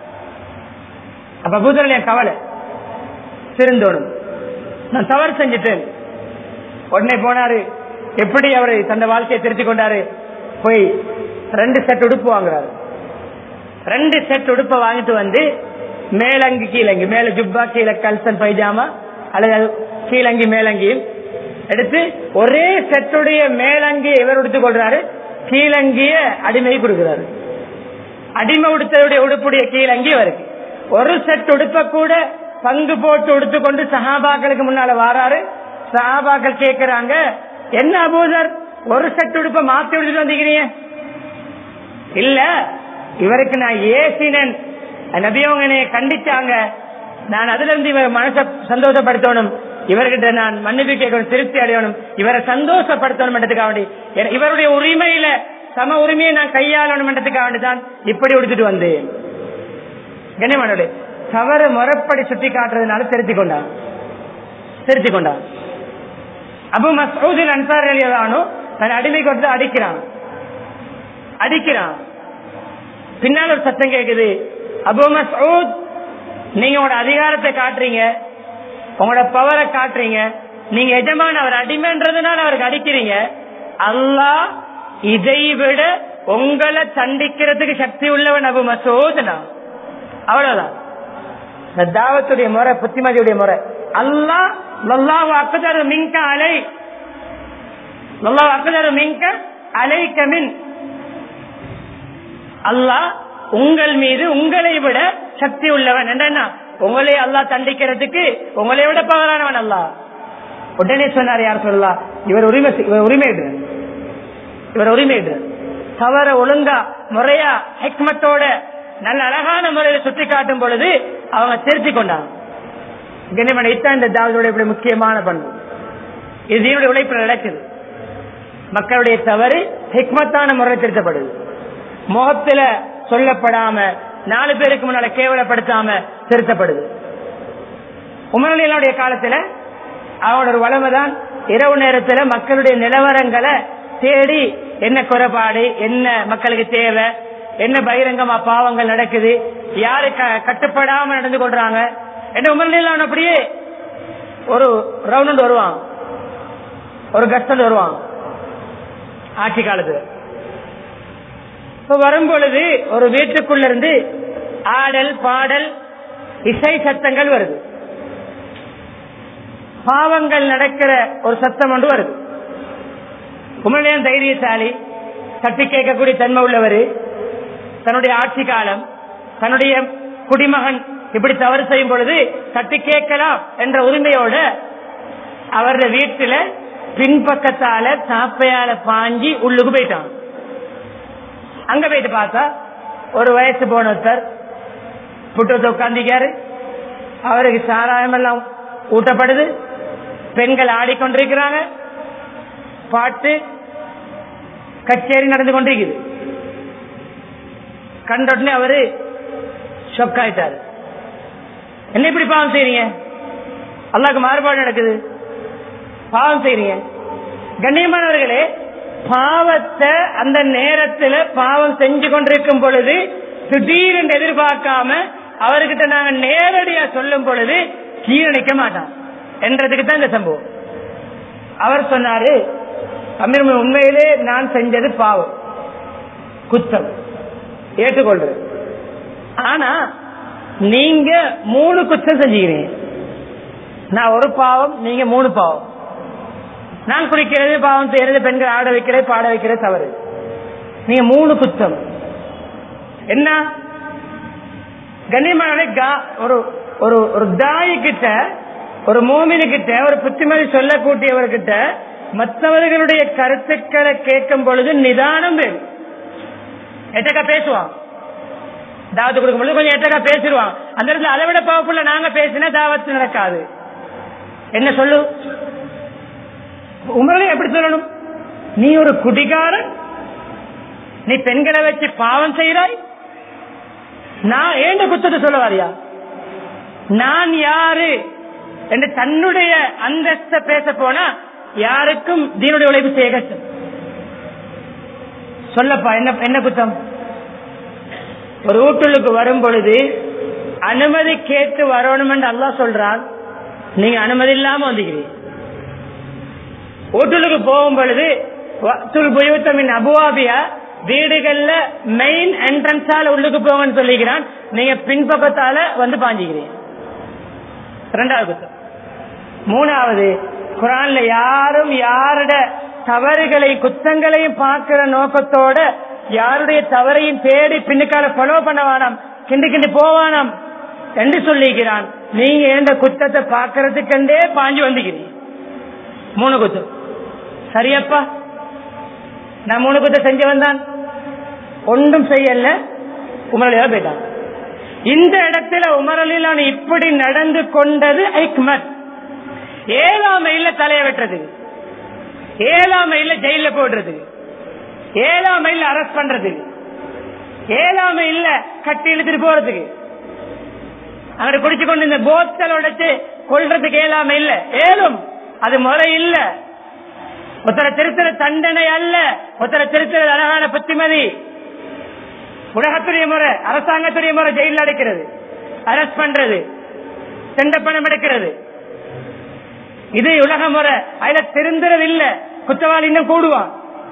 அப்ப அபூதர் என் கவலை திருந்தோணும் நான் தவறு செஞ்சுட்டேன் உடனே போனாரு எப்படி அவரை தந்த வாழ்க்கையை திருத்திக் கொண்டாரு போய் ரெண்டு செட் உடுப்பு வாங்குறாரு ரெண்டு செட் உடுப்பை வாங்கிட்டு வந்து மேலங்கி கீழங்கி மேல ஜுப்பா கீழே கல்சன் பைஜாமா அல்லது கீழங்கி மேலங்கியும் எடுத்து ஒரே செட்டுடைய மேலங்கி இவர் உடுத்துக் கொள்றாரு கீழங்கிய அடிமை கொடுக்கிறாரு அடிமை உடுத்தருடைய உடுப்புடைய கீழங்கி இவருக்கு ஒரு செட் உடுப்ப கூட பங்கு போட்டு உடுத்துக்கொண்டு சஹாபாக்களுக்கு முன்னால வாராரு சஹாபாக்கள் கேக்குறாங்க என்ன அபூதர் ஒரு செட் உடுப்ப மாத்தி விடுத்து வந்தீங்க இல்ல இவருக்கு நான் ஏசினன் நபியவங்க என்னைய கண்டிச்சாங்க நான் அதுல இருந்து இவர் மனசை சந்தோஷப்படுத்தணும் இவர்கிட்ட நான் மன்னிப்பு கேட்கணும் திருப்தி அடையணும் இவரை சந்தோஷப்படுத்தணும் என்றதுக்காக வேண்டி எ- இவருடைய உரிமையில சம உரிமையை நான் கையாளணும் என்றதுக்காக வேண்டி தான் இப்படி உடுத்துட்டு வந்தேன் கண்ணியமானவர்களே தவறு முறைப்படி சுட்டி காட்டுறதுனால திருத்திக் கொண்டான் திருத்திக் கொண்டான் அபு மசூதின் அன்சார் அலியதானோ தன் அடிமை கொடுத்து அடிக்கிறான் அடிக்கிறான் பின்னால் ஒரு சத்தம் கேக்குது அபு மசூத் நீங்க உங்களோட அதிகாரத்தை காட்டுறீங்க உங்களோட பவரை காட்டுறீங்க நீங்க எஜமான அவர் அடிமைன்றதுனால அவருக்கு அடிக்கிறீங்க அல்லாஹ் இதை விட உங்களை தண்டிக்கிறதுக்கு சக்தி உள்ளவன் அபு மசூத் அவ்வளவுதான் இந்த தாவத்துடைய முறை புத்திமதியுடைய முறை அல்லாஹ் லல்லாஹு அக்தரு மின்க அலை லல்லாஹு அக்தரு மின்க அலைக்க மின் அல்லாஹ் உங்கள் மீது உங்களை விட சக்தி உள்ளவன் என்னன்னா உங்களை அல்லாஹ் தண்டிக்கிறதுக்கு உங்களை விட பவரானவன் அல்லாஹ் உடனே சொன்னார் யார் சொல்லலாம் இவர் உரிமை செய்- இவர் உரிமையிடுறார் இவர் உரிமையிடுறார் தவற ஒழுங்கா முறையா ஹெக்மத்தோட நல்ல அழகான முறையில சுட்டி காட்டும் பொழுது அவங்க திருத்தி கொண்டாங்க கண்ணியமான இத்தான் இந்த தாவதோட இப்படி முக்கியமான பண்பு இது தீனுடைய உழைப்பு நடக்குது மக்களுடைய தவறு ஹிக்மத்தான முறை திருத்தப்படுது முகத்துல சொல்லப்படாம நாலு பேருக்கு முன்னால கேவலப்படுத்தாம திருத்தப்படுது உமரலியனுடைய காலத்துல அவனோட ஒரு வளமை தான் இரவு நேரத்துல மக்களுடைய நிலவரங்களை தேடி என்ன குறைபாடு என்ன மக்களுக்கு தேவை என்ன பகிரங்கமா பாவங்கள் நடக்குது யாரு க- கட்டுப்படாம நடந்து கொள்றாங்க என்ன உமரலியலான அப்படியே ஒரு ரவுண்ட் வருவான் ஒரு கஸ்டல் வருவான் ஆட்சி காலத்துல இப்ப வரும் பொழுது ஒரு வீட்டுக்குள்ள இருந்து ஆடல் பாடல் இசை சத்தங்கள் வருது பாவங்கள் நடக்கிற ஒரு சத்தம் ஒன்று வருது உமலையன் தைரியசாலி தட்டி கேட்கக்கூடிய தன்மை உள்ளவர் தன்னுடைய ஆட்சி காலம் தன்னுடைய குடிமகன் இப்படி தவறு செய்யும் பொழுது தட்டி கேட்கலாம் என்ற உரிமையோட அவருடைய வீட்டுல பின்பக்கத்தால சாப்பையால பாஞ்சி உள்ளுக்கு போயிட்டான் அங்க போயிட்டு பார்த்தா ஒரு வயசு போனவர் புட்டத்தை உட்கார்ந்திக்காரு அவருக்கு சாராயம் எல்லாம் ஊட்டப்படுது பெண்கள் ஆடிக்கொண்டிருக்கிறாங்க பாட்டு கச்சேரி நடந்து கொண்டிருக்குது கண்ட உடனே அவரு ஷொக் ஆயிட்டாரு என்ன இப்படி பாவம் செய்றீங்க அல்லாக்கு மாறுபாடு நடக்குது பாவம் செய்றீங்க கண்ணியமானவர்களே பாவத்தை அந்த நேரத்துல பாவம் செஞ்சு கொண்டிருக்கும் பொழுது திடீரென்று எதிர்பார்க்காம அவர்கிட்ட நாங்க நேரடியா சொல்லும் பொழுது கீழணிக்க மாட்டான் என்றதுக்கு தான் இந்த சம்பவம் அவர் சொன்னாரு அமீர் உண்மையிலே நான் செஞ்சது பாவம் குத்தம் ஏற்றுக்கொள்றது ஆனா நீங்க மூணு குத்தம் செஞ்சுக்கிறீங்க நான் ஒரு பாவம் நீங்க மூணு பாவம் நான் குடிக்கிறது பாவம் செய்யறது பெண்கள் ஆட வைக்கிறது பாட வைக்கிறது தவறு நீங்க மூணு குத்தம் என்ன கண்ணியமான ஒரு ஒரு ஒரு தாய் கிட்ட ஒரு மோமினு கிட்ட ஒரு புத்திமதி சொல்லக்கூடியவர்கிட்ட மற்றவர்களுடைய கருத்துக்களை கேட்கும் பொழுது நிதானம் வேணும் எட்டக்கா பேசுவான் தாவத்து கொடுக்கும் பொழுது கொஞ்சம் எட்டக்கா பேசிடுவான் அந்த இடத்துல அதை விட பவர்ஃபுல்ல நாங்க பேசினா தாவத்து நடக்காது என்ன சொல்லு உங்களை எப்படி சொல்லணும் நீ ஒரு குடிகாரன் நீ பெண்களை வச்சு பாவம் செய்கிறாய் நான் ஏண்ட குத்தத்தை சொல்ல வாரியா நான் யாரு என்று தன்னுடைய அந்தஸ்த பேச போனா யாருக்கும் தீனுடைய உழைப்பு செய்ய கஷ்டம் சொல்லப்பா என்ன என்ன குத்தம் ஒரு வீட்டுக்கு வரும் பொழுது அனுமதி கேட்டு வரணும் என்று அல்லா சொல்றான் நீங்க அனுமதி இல்லாம வந்துக்கிறீங்க வீட்டுக்கு போகும் பொழுது புயுத்தமின் அபுவாபியா வீடுகள்ல மெயின் என்ட்ரன்ஸால உள்ளுக்கு போங்கன்னு சொல்லிக்கிறான் நீங்க பின்பக்கத்தால வந்து பாஞ்சிக்கிறீங்க ரெண்டாவது குத்தம் மூணாவது குரான்ல யாரும் யாருட தவறுகளை குத்தங்களையும் பார்க்கிற நோக்கத்தோட யாருடைய தவறையும் தேடி பின்னுக்கால ஃபாலோ பண்ண வேணாம் கிண்டி கிண்டி போவானாம் என்று சொல்லிக்கிறான் நீங்க எந்த குத்தத்தை பார்க்கறதுக்கண்டே பாஞ்சு வந்துக்கிறீங்க மூணு குத்தம் சரியப்பா நான் மூணு குத்தம் செஞ்சு வந்தான் ஒன்றும் செய்யல உமரலியா போயிட்டான் இந்த இடத்துல உமரலில் இப்படி நடந்து கொண்டது ஐக்மத் ஏழாமையில தலைய வெட்டுறதுக்கு ஏழாமையில ஜெயில போடுறது ஏழாமையில அரெஸ்ட் பண்றது ஏழாமை இல்ல கட்டி இழுத்துட்டு போறதுக்கு அங்க குடிச்சு கொண்டு இந்த போத்தல் உடைச்சு கொள்றதுக்கு ஏழாமை இல்ல ஏழும் அது முறை இல்ல ஒருத்தர திருத்தர தண்டனை அல்ல ஒருத்தர திருத்தர அழகான புத்திமதி உலகத்துடைய முறை அரசாங்கத்துடைய முறை ஜெயிலில் அடைக்கிறது அரெஸ்ட் பண்றது செண்ட பணம் எடுக்கிறது இது உலக முறை அதுல திருந்துறது இல்ல குற்றவாளி இன்னும் கூடுவான்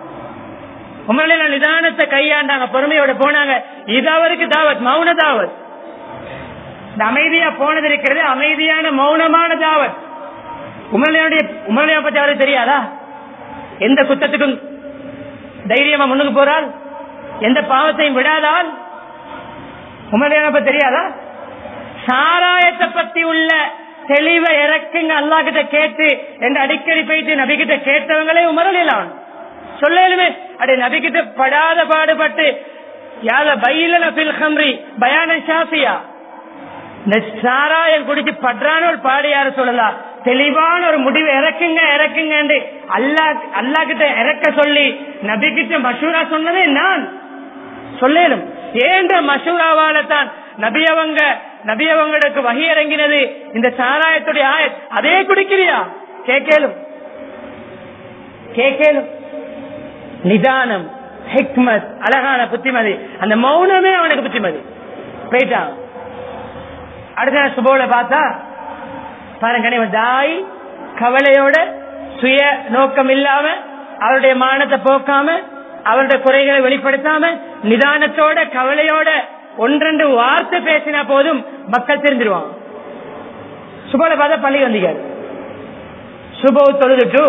உங்களை நிதானத்தை கையாண்டாங்க பொறுமையோட போனாங்க இது அவருக்கு தாவத் மௌன தாவத் இந்த அமைதியா போனது இருக்கிறது அமைதியான மௌனமான தாவத் உமரலையுடைய உமரலையா பத்தி அவருக்கு தெரியாதா எந்த குத்தத்துக்கும் தைரியமா முன்னுக்கு போறால் எந்த பாவத்தையும் விடாதால் உமரலையா பத்தி தெரியாதா சாராயத்தை பத்தி உள்ள தெளிவை இறக்குங்க அல்லா கிட்ட கேட்டு என்று அடிக்கடி போயிட்டு நபி கிட்ட கேட்டவங்களே உமரலாம் சொல்லலுமே அடே நபி கிட்ட படாத பாடுபட்டு யாத பையில பில் ஹம்ரி பயான ஷாஃபியா இந்த சாராயம் குடிச்சு பற்றான ஒரு பாடு யார சொல்லலாம் தெளிவான ஒரு முடிவு இறக்குங்க இறக்குங்க அல்லா அல்லா கிட்ட இறக்க சொல்லி நபி கிட்ட மஷூரா சொன்னதே நான் சொல்லலும் ஏன்ற மஷூராவால தான் நபியவங்க நபியவங்களுக்கு வகை இறங்கினது இந்த சாராயத்துடைய ஆயத் அதே குடிக்கிறியா கேட்கலும் கேட்கலும் நிதானம் ஹிக்மத் அழகான புத்திமதி அந்த மௌனமே அவனுக்கு புத்திமதி போயிட்டான் அடுத்த சுபோல பார்த்தா பாருங்க தாய் கவலையோட சுய நோக்கம் இல்லாம அவருடைய மானத்தை போக்காம அவருடைய குறைகளை வெளிப்படுத்தாம நிதானத்தோட கவலையோட ஒன்றெண்டு வார்த்தை பேசினா போதும் மக்கள் தெரிஞ்சிருவாங்க சுபோல பார்த்தா பள்ளி வந்தீங்க சுபோ தொழுதுட்டு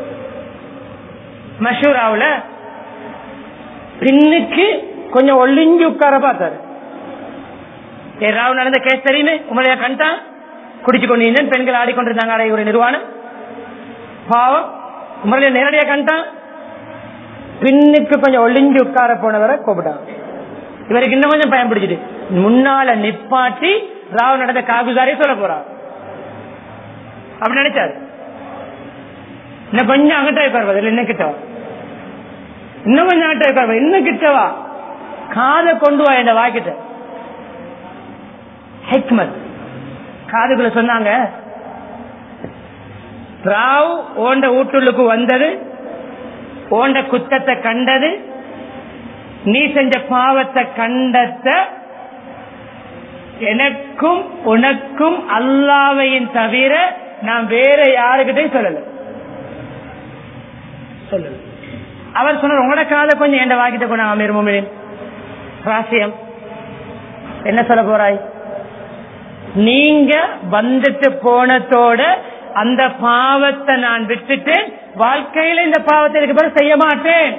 மஷூராவுல பின்னுக்கு கொஞ்சம் ஒளிஞ்சு உட்கார பார்த்தாரு ஏ ராவ் நடந்த கேஸ் தெரியுமே உங்களையா கண்டான் குடிச்சு கொண்டு பெண்கள் ஆடிக்கொண்டிருந்தாங்க அடைய ஒரு நிர்வாணம் பாவம் உமரைய நேரடியா கண்டான் பின்னுக்கு கொஞ்சம் ஒளிஞ்சு உட்கார போனவரை கூப்பிட்டான் இவருக்கு இன்னும் கொஞ்சம் பயம் பிடிச்சிட்டு முன்னால நிப்பாட்டி ராவ் நடந்த காகுசாரி சொல்ல போறான் அப்படி நினைச்சாரு இன்னும் கொஞ்சம் அங்கிட்ட உட்காருவா இன்னும் கிட்டவா இன்னும் கொஞ்சம் அங்கிட்ட உட்காருவா இன்னும் கிட்டவா காதை கொண்டு வா என்ற வாக்கிட்ட ஹெக்மத் காதுக்குள்ள சொன்னாங்க ராவ் ஓண்ட வீட்டுள்ளுக்கு வந்தது ஓண்ட குத்தத்தை கண்டது நீ செஞ்ச பாவத்தை கண்டத்த எனக்கும் உனக்கும் அல்லாவையும் தவிர நான் வேற யாருக்கிட்டையும் சொல்லல சொல்லல அவர் சொன்னார் உங்களோட காதை கொஞ்சம் எந்த வாக்கிட்ட போனாங்க அமீர் மோமினின் ராசியம் என்ன சொல்ல போறாய் நீங்க வந்துட்டு போனதோட அந்த பாவத்தை நான் விட்டுட்டு வாழ்க்கையில இந்த பாவத்தை இதுக்கு பிறகு செய்ய மாட்டேன்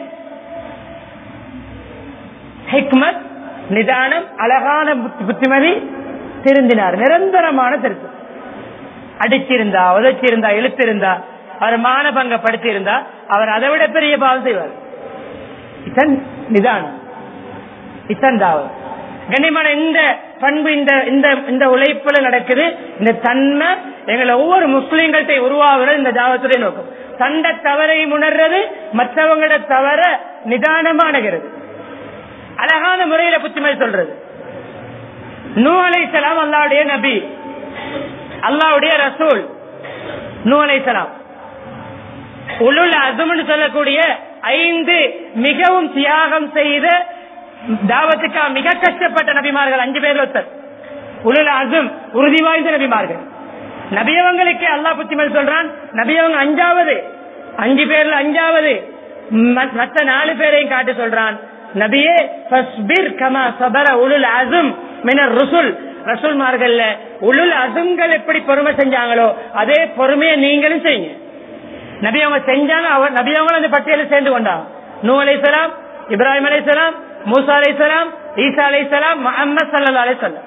ஹிக்மத் நிதானம் அழகான புத்தி- புத்திமதி திருந்தினார் நிரந்தரமான திருத்தம் அடிச்சிருந்தா உதைச்சிருந்தா இழுத்திருந்தா அவர் மானபங்கப்படுத்தி இருந்தா அவர் அதை விட பெரிய பாவம் செய்வார் இதன் நிதானம் இத்தன் தாவம் கண்ணியமான இந்த பண்பு இந்த இந்த இந்த உழைப்புல நடக்குது இந்த தன்மை எங்களை ஒவ்வொரு முஸ்லீம்கள்ட்ட உருவாகிறது இந்த தாவத்துடைய நோக்கம் தண்ட தவறை உணர்றது மற்றவங்களோட தவற நிதானமா அணுகிறது அழகான முறையில புத்திமதி சொல்றது நூ அலைசலாம் அல்லாவுடைய நபி அல்லாவுடைய ரசூல் நூ அலைசலாம் உளுள் அசும்னு சொல்லக்கூடிய ஐந்து மிகவும் தியாகம் செய்த தாவத்துக்கா மிக கஷ்டப்பட்ட நபிமார்கள் அஞ்சு பேர் ஒருத்தர் உளுள் அசும் உறுதி வாய்ந்த நபிமார்கள் நபியவங்களுக்கு அல்லாஹ் புத்திமதி சொல்றான் நபியவங்க அஞ்சாவது அஞ்சு பேர்ல அஞ்சாவது ம- மற்ற நாலு பேரையும் காட்டி சொல்றான் நபியே ஃபஸ்பிர் கமா சபர உளுல் அசும் மினர் ருசுல் ரசூல்மார்கள்ல உளுல் அசும்கள் எப்படி பொறுமை செஞ்சாங்களோ அதே பொறுமையை நீங்களும் செய்யுங்க நபி அவங்க செஞ்சாங்க அவர் நபி அவங்க அந்த பட்டியலில் சேர்ந்து கொண்டாங்க நூ அலைசலாம் இப்ராஹிம் அலைசலாம் மூசா அலைசலாம் ஈசா அலைசலாம் முஹம்மது சல்லா அலைசல்லாம்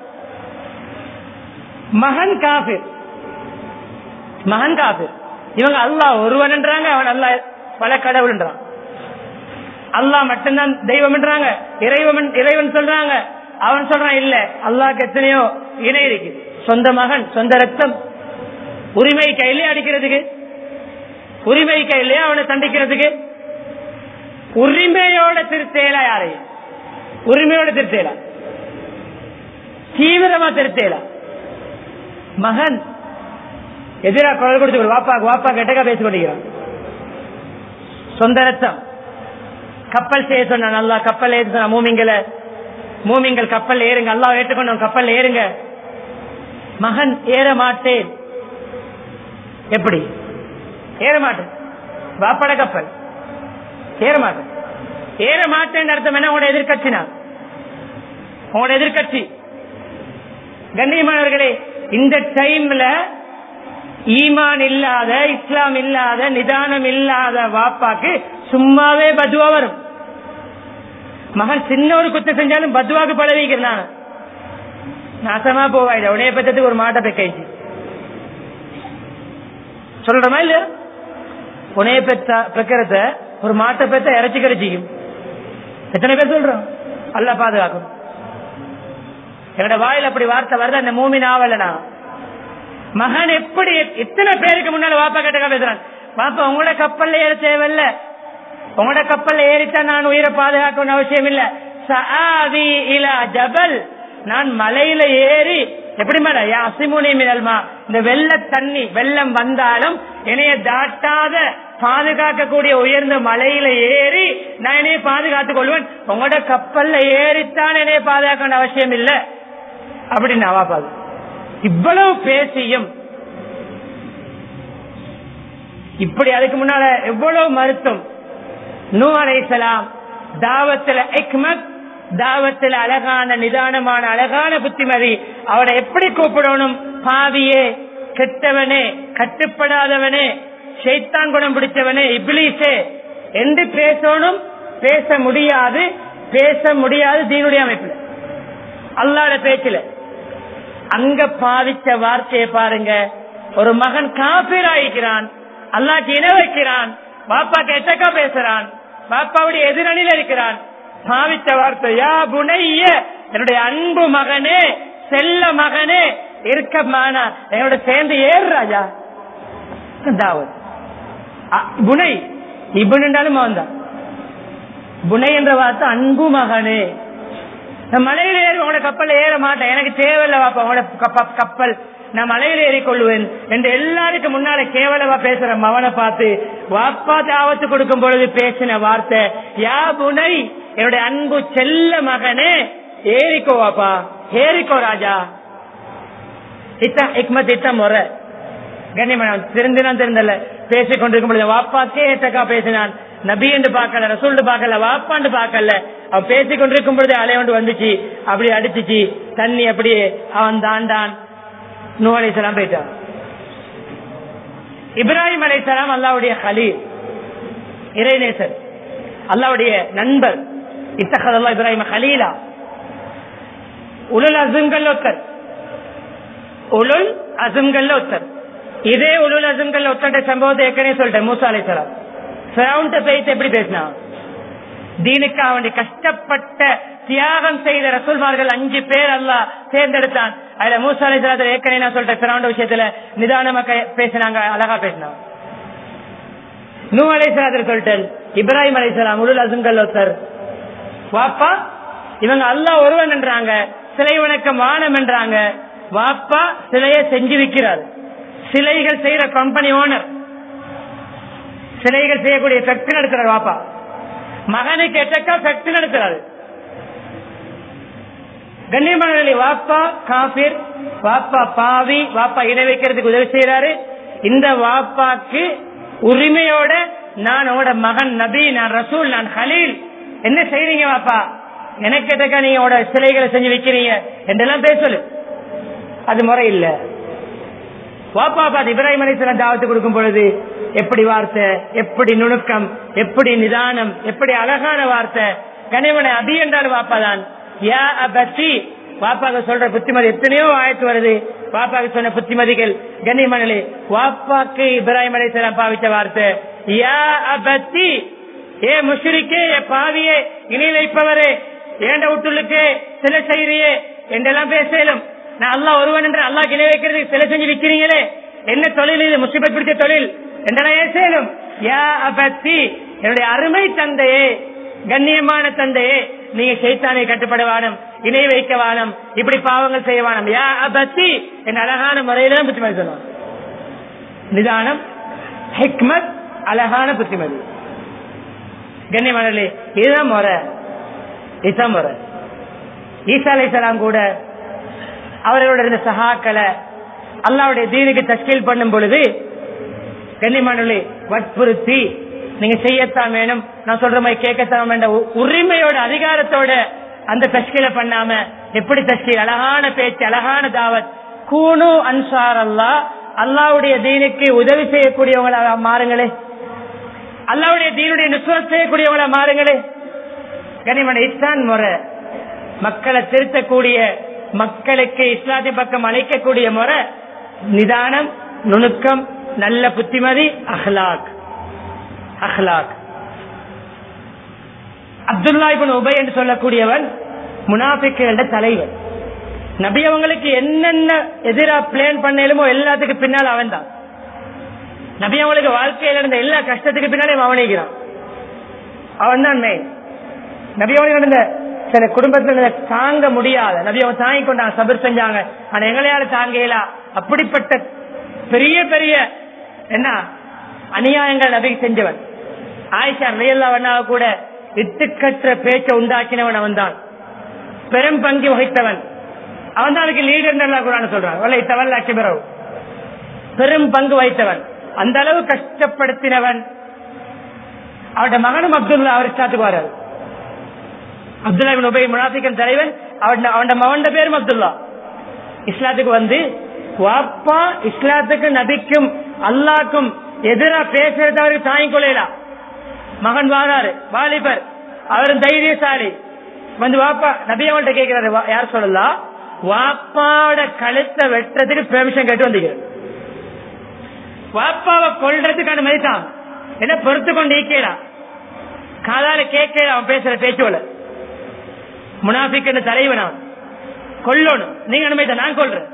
மகன் காபிர் மகன் காபிர் இவங்க அல்லாஹ் ஒருவன்ன்றாங்க அவன் அல்லாஹ் பல கடவுள்ன்றான் அல்லாஹ் மட்டும்தான் தெய்வம்ன்றாங்க இறைவன் இறைவன் சொல்றாங்க அவன் சொல்றான் இல்ல அல்லாஹ்க்கு எத்தனையோ இணை இருக்கு சொந்த மகன் சொந்த ரத்தம் உரிமை கையிலே அடிக்கிறதுக்கு உரிமை கையிலே அவனை தண்டிக்கிறதுக்கு உரிமையோட திருத்தேலா யாரையும் உரிமையோட திருத்தேலா தீவிரமா திருத்தேலா மகன் எதிராக குரல் கொடுத்து வாப்பா வாப்பா கெட்டக்கா பேசிக் கொண்டிருக்கிறான் சொந்த ரத்தம் கப்பல் செய்ய சொன்ன நல்லா கப்பல் ஏற்று சொன்ன மூமிங்களை மூமிங்கள் கப்பல் ஏறுங்க அல்லாஹ் ஏற்றுக்கொண்டு கப்பல் ஏறுங்க மகன் ஏற மாட்டேன் எப்படி ஏற மாட்டேன் வாப்பட கப்பல் ஏற மாட்டேன் ஏற மாட்டேன் அர்த்தம் என்ன உங்களோட எதிர்கட்சினா உங்களோட எதிர்கட்சி கண்ணியமானவர்களே இந்த டைம்ல ஈமான் இல்லாத இஸ்லாம் இல்லாத நிதானம் இல்லாத வாப்பாக்கு சும்மாவே பதுவா வரும் மகன் சின்ன ஒரு குத்தம் செஞ்சாலும் பதுவாக்கு பழவிக்கிறேன் நான் நாசமா போவாயிட உடைய பத்தத்துக்கு ஒரு மாட்டை பெக்காயிச்சு சொல்றமா இல்ல உனைய பெத்த பெக்கிறத ஒரு மாட்டை பெத்த இறைச்சி கிடைச்சிக்கும் எத்தனை பேர் சொல்றோம் அல்ல பாதுகாக்கும் என்னோட வாயில் அப்படி வார்த்தை வருது அந்த மூமி நாவலனா மகன் எப்படி எத்தனை பேருக்கு முன்னால வாப்பா கிட்ட பேசுறான் வாப்பா உங்களோட கப்பல்ல ஏற தேவையில்ல உங்களோட கப்பல்ல ஏறித்தான் நான் உயிரை பாதுகாக்கணும் அவசியம் இல்ல சஆவி இலா ஜபல் நான் மலையில ஏறி எப்படி மேடம் அசிமுனி மினல்மா இந்த வெள்ள தண்ணி வெள்ளம் வந்தாலும் என்னைய தாட்டாத பாதுகாக்கக்கூடிய உயர்ந்த மலையில ஏறி நான் என்னைய பாதுகாத்துக் கொள்வேன் உங்களோட கப்பல்ல ஏறித்தான் என்னைய பாதுகாக்கணும் அவசியம் இல்ல அப்படின்னு அவாப்பாது இவ்வளவு பேசியும் இப்படி அதுக்கு முன்னால எவ்வளவு மருத்துவம் நூ அலைசலாம் தாவத்துல எக்மத் தாவத்தில் அழகான நிதானமான அழகான புத்திமதி அவனை எப்படி கூப்பிடணும் பாவியே கெட்டவனே கட்டுப்படாதவனே ஷைத்தான் குணம் பிடிச்சவனே இப்லீஸே என்று பேசணும் பேச முடியாது பேச முடியாது தீனுடைய அமைப்புல அல்லாட பேச்சுல அங்க பாவிச்ச வார்த்தையை பாருங்க ஒரு மகன் காபீர் ஆயிக்கிறான் அல்லாக்கு இணை வைக்கிறான் பாப்பா கெட்டக்கா பேசுறான் பாப்பாவுடைய எதிரணியில் இருக்கிறான் பாவித்த வார்த்தை யா புனைய என்னுடைய அன்பு மகனே செல்ல மகனே இருக்க மானா என்னோட சேர்ந்து ஏறு ராஜா தாவத் அ- புனை இபுனாலும் அவன் தான் புனை என்ற வார்த்தை அன்பு மகனே நான் மலையில ஏறி உங்களோட கப்பல் ஏற மாட்டேன் எனக்கு தேவையில்ல வாப்பா உங்களோட கப்ப- கப்பல் நான் மலையில ஏறிக்கொள்வேன் என்று எல்லாருக்கும் முன்னால கேவலமா பேசுற மவனை பார்த்து வாப்பா தாவத்து கொடுக்கும் பொழுது பேசின வார்த்தை யா புனை என்னுடைய அன்பு செல்ல மகனே ஏறிக்கோ வாப்பா ஏறிக்கோ ராஜா இத்தா இக்மத் இத்த முறை கண்ணியமான திருந்தினான் திருந்தல பேசிக் கொண்டிருக்கும் பொழுது வாப்பாக்கே ஏத்தக்கா பேசினான் நபி என்று பார்க்கல ரசூல் பார்க்கல வாப்பாண்டு பார்க்கல அவன் பேசிக் கொண்டிருக்கும் பொழுது அலை ஒன்று வந்துச்சு அப்படி அடிச்சுச்சு தண்ணி அப்படியே அவன் தாண்டான் நூ அலைசலாம் போயிட்டான் இப்ராஹிம் அலைசலாம் அல்லாவுடைய ஹலீல் இறைநேசர் அல்லாவுடைய நண்பர் இத்தகதல்லா இப்ராஹிம் ஹலீலா உலுல் அசுங்கள் ஒத்தர் உலுல் அசுங்கள் ஒத்தர் இதே உலுல் அசுங்கள் ஒத்தட சம்பவத்தை ஏற்கனவே சொல்லிட்டேன் மூசா அலைசலாம் பிறவுண்ட பேச்சு எப்படி பேசினா தீனுக்காக வேண்டி கஷ்டப்பட்ட தியாகம் செய்த ரசூல்மார்கள் அஞ்சு பேர் அல்லாஹ் தேர்ந்தெடுத்தான் அதுல மூசா அலைசலாத்துல ஏற்கனவே நான் சொல்லிட்டேன் பிறவுண்ட விஷயத்துல நிதானமா கே- பேசினாங்க அழகா பேசினாங்க நூ அலைசலாத்துல சொல்லிட்டேன் இப்ராஹிம் அலைசலாம் உலுல் அசுங்கள் ஒத்தர் வாப்பா இவங்க அல்லாஹ் ஒருவன் என்றாங்க சிலை வணக்கம் வானம் என்றாங்க வாப்பா சிலையை செஞ்சு விற்கிறார் சிலைகள் செய்யற கம்பெனி ஓனர் சிலைகள் செய்யக்கூடிய ஃபேக்டரி நடத்துறாரு வாப்பா மகனுக்கு எட்டக்கா ஃபேக்டரி நடத்துறாரு கண்ணியமான வாப்பா காபிர் வாப்பா பாவி வாப்பா இணை வைக்கிறதுக்கு உதவி செய்யறாரு இந்த வாப்பாக்கு உரிமையோட நான் உங்களோட மகன் நபி நான் ரசூல் நான் ஹலீல் என்ன செய்றீங்க வாப்பா எனக்கு எட்டக்கா நீங்க உங்களோட சிலைகளை செஞ்சு வைக்கிறீங்க என்றெல்லாம் பேசலு அது முறை இல்ல வாப்பா பார்த்து இப்ராஹிம் அலிஸ்லாம் தாவத்து கொடுக்கும் பொழுது எப்படி வார்த்தை எப்படி நுணுக்கம் எப்படி நிதானம் எப்படி அழகான வார்த்தை கனிவனை அபி என்றாலும் வாப்பா தான் யா அபத்தி வாப்பாக்கு சொல்ற புத்திமதி எத்தனையோ ஆயத்து வருது வாப்பாக்கு சொன்ன புத்திமதிகள் கண்ணியமனே வாப்பாக்கு இப்ராஹிம் அலிஸ்லாம் பாவித்த வார்த்தை யா அபத்தி ஏ முஷ்ரிக்கே ஏ பாவியே இணை வைப்பவரே ஏண்ட விட்டுள்ளுக்கு சில செய்தியே என்றெல்லாம் பேசலும் நான் அல்லாஹ் ஒருவன் என்று அல்லாஹ் இணை வைக்கிறதுக்கு சில செஞ்சு விற்கிறீங்களே என்ன தொழில் இது முசிபத் பிடிச்ச தொழில் என்றெல்லாம் ஏசேலும் யா அபத்தி என்னுடைய அருமை தந்தையே கண்ணியமான தந்தையே நீங்க சைத்தானை கட்டுப்பட வானம் இணை வைக்க வானம் இப்படி பாவங்கள் செய்ய வானம் யா அபத்தி என் அழகான முறையில புத்திமதி சொல்லுவாங்க நிதானம் ஹிக்மத் அழகான புத்திமதி கண்ணியமானே இதுதான் முறை இதுதான் முறை ஈசா அலைசலாம் கூட அவர்களோட இருந்த சகாக்களை அல்லாவுடைய தீனுக்கு தஸ்கீல் பண்ணும் பொழுது கண்ணியமானே வற்புறுத்தி நீங்க செய்யத்தான் வேணும் நான் சொல்ற மாதிரி கேட்கத்தான் வேண்டாம் உ- உரிமையோட அதிகாரத்தோட அந்த தஸ்கீல பண்ணாம எப்படி தஸ்கீல் அழகான பேச்சு அழகான தாவத் கூணு அன்சார் அல்லா அல்லாவுடைய தீனுக்கு உதவி செய்யக்கூடியவங்களா மாறுங்களே அல்லாவுடைய தீனுடைய நுசுவத் செய்யக்கூடியவங்களா மாறுங்களே கனிமன இஸ்லான் முறை மக்களை திருத்தக்கூடிய மக்களுக்கு இஸ்லாத்தின் பக்கம் அழைக்கக்கூடிய முறை நிதானம் நுணுக்கம் நல்ல புத்திமதி அஹ்லாக் அஹ்லாக் அப்துல்லா இப்னு உபை என்று சொல்லக்கூடியவன் முனாபிக்கிற தலைவர் நபி அவங்களுக்கு என்னென்ன எதிரா பிளான் பண்ணலுமோ எல்லாத்துக்கு பின்னால் அவன் தான் நபி அவங்களுக்கு வாழ்க்கையில இருந்த எல்லா கஷ்டத்துக்கு பின்னாலே அவனிக்கிறான் அவன் தான் மெயின் நபி அவங்களுக்கு நடந்த சில குடும்பத்துல தாங்க முடியாத நபி அவங்க தாங்கி கொண்டாங்க சபர் செஞ்சாங்க ஆனா எங்களையால தாங்கல அப்படிப்பட்ட பெரிய பெரிய என்ன அநியாயங்கள் நபிக்கு செஞ்சவன் ஆயிஷா ரயல்லா கூட இட்டுக்கற்ற பேச்ச உண்டாக்கினவன் அவன் தான் பெரும் பங்கு வகித்தவன் அவன் தான் அதுக்கு லீடர் நல்லா கூட சொல்றான் வல்லை தவல்ல அக்கிபரவு பெரும் பங்கு வகித்தவன் அந்த அளவு கஷ்டப்படுத்தினவன் அவருடைய மகனும் அப்துல்லா அவர் இஸ்லாத்துக்கு வராது அப்துல்லா இப்னு உபை முனாஃபிகன் தலைவன் அவன் அவன் மகன் பேரும் அப்துல்லா இஸ்லாத்துக்கு வந்து வாப்பா இஸ்லாத்துக்கு நபிக்கும் அல்லாக்கும் எதிரா பேசுறது அவருக்கு தாங்கிக் கொள்ளலாம் மகன் வாராரு வாலிபர் அவரும் தைரியசாலி வந்து வாப்பா நபி அவன்கிட்ட கேட்கிறாரு வா- யார் சொல்லலாம் வாப்பாவோட கழுத்தை வெட்டுறதுக்கு பெர்மிஷன் கேட்டு வந்துக்கிறார் வாப்பாவை கொல்றதுக்கு அனுமதித்தான் என்ன பொறுத்து கொண்டு ஈக்கலாம் காதால கேட்க அவன் பேசுற பேச்சோல முனாஃபிக் தலைவன் அவன் கொல்லணும் நீங்க அனுமதித்த நான் கொல்றேன்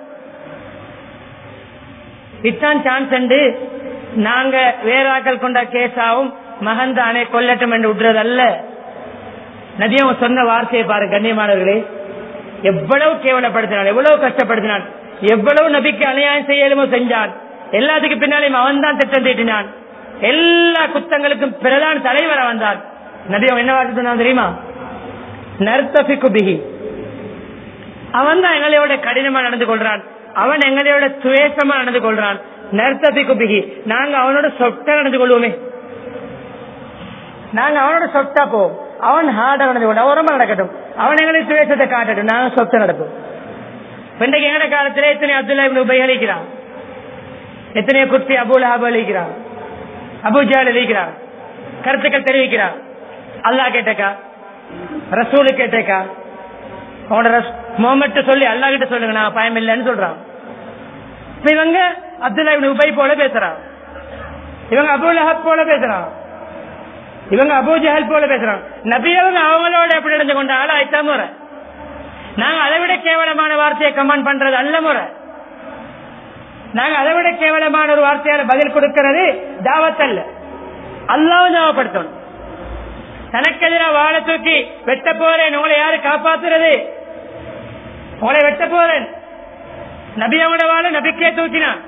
இத்தான் சான்ஸ் உண்டு நாங்க வேறாக்கள் கொண்ட கேஸாவும் மகன் தானே கொல்லட்டும் என்று விடுறதல்ல நதியம் சொன்ன வார்த்தையை பாரு கண்ணியமானவர்களே எவ்வளவு கேவலப்படுத்தினான் எவ்வளவு கஷ்டப்படுத்தினான் எவ்வளவு நபிக்கு அநியாயம் செய்யலுமோ செஞ்சான் எல்லாத்துக்கும் பின்னாலையும் அவன் தான் திட்டம் தீட்டினான் எல்லா குத்தங்களுக்கும் பிரதான தலைவர வந்தான் நபி அவன் என்ன வார்த்தை சொன்னான் தெரியுமா நர்த்தபி குபிகி அவன் தான் எங்களோட கடினமா நடந்து கொள்றான் அவன் எங்களோட துவேஷமா நடந்து கொள்றான் நர்த்தபி குபிகி நாங்க அவனோட சொட்டா நடந்து கொள்வோமே நாங்க அவனோட சொட்டா போவோம் அவன் ஹார்டா நடந்து கொண்டு ஓரமா நடக்கட்டும் அவன் எங்களுக்கு துவேஷத்தை காட்டட்டும் நாங்க சொத்த நடப்போம் இன்றைக்கு எங்கட காலத்துல எத்தனை அப்துல்லா இப்னு உபை அழிக்கிறான் எத்தனையோ குத்தி அபுல் ஹாப் அழிக்கிறான் அபுஜால் அழிக்கிறான் கருத்துக்கள் தெரிவிக்கிறான் அல்லாஹ் கேட்டக்கா ரசூலு கேட்டக்கா அவனோட மோமெண்ட் சொல்லி அல்லா கிட்ட சொல்லுங்க நான் பயம் இல்லைன்னு சொல்றான் இப்ப இவங்க அப்துல்லா இப்னு உபை போல பேசுறான் இவங்க அபுல் ஹப் போல பேசுறான் இவங்க அபு ஜஹல் போல பேசுறாங்க நபி அவங்க அவங்களோட எப்படி நடந்து கொண்ட ஆளா ஆயிட்டா முறை நாங்க அதை விட கேவலமான வார்த்தையை கமெண்ட் பண்றது அல்ல முறை நாங்க அதை விட கேவலமான ஒரு வார்த்தையால பதில் கொடுக்கிறது தாவத் அல்ல அல்லாவும் ஞாபகப்படுத்தணும் தனக்கு எதிராக வாழ தூக்கி வெட்ட போறேன் உங்களை யாரு காப்பாத்துறது உங்களை வெட்ட போறேன் நபி அவங்களோட வாழ நபிக்கே தூக்கினான்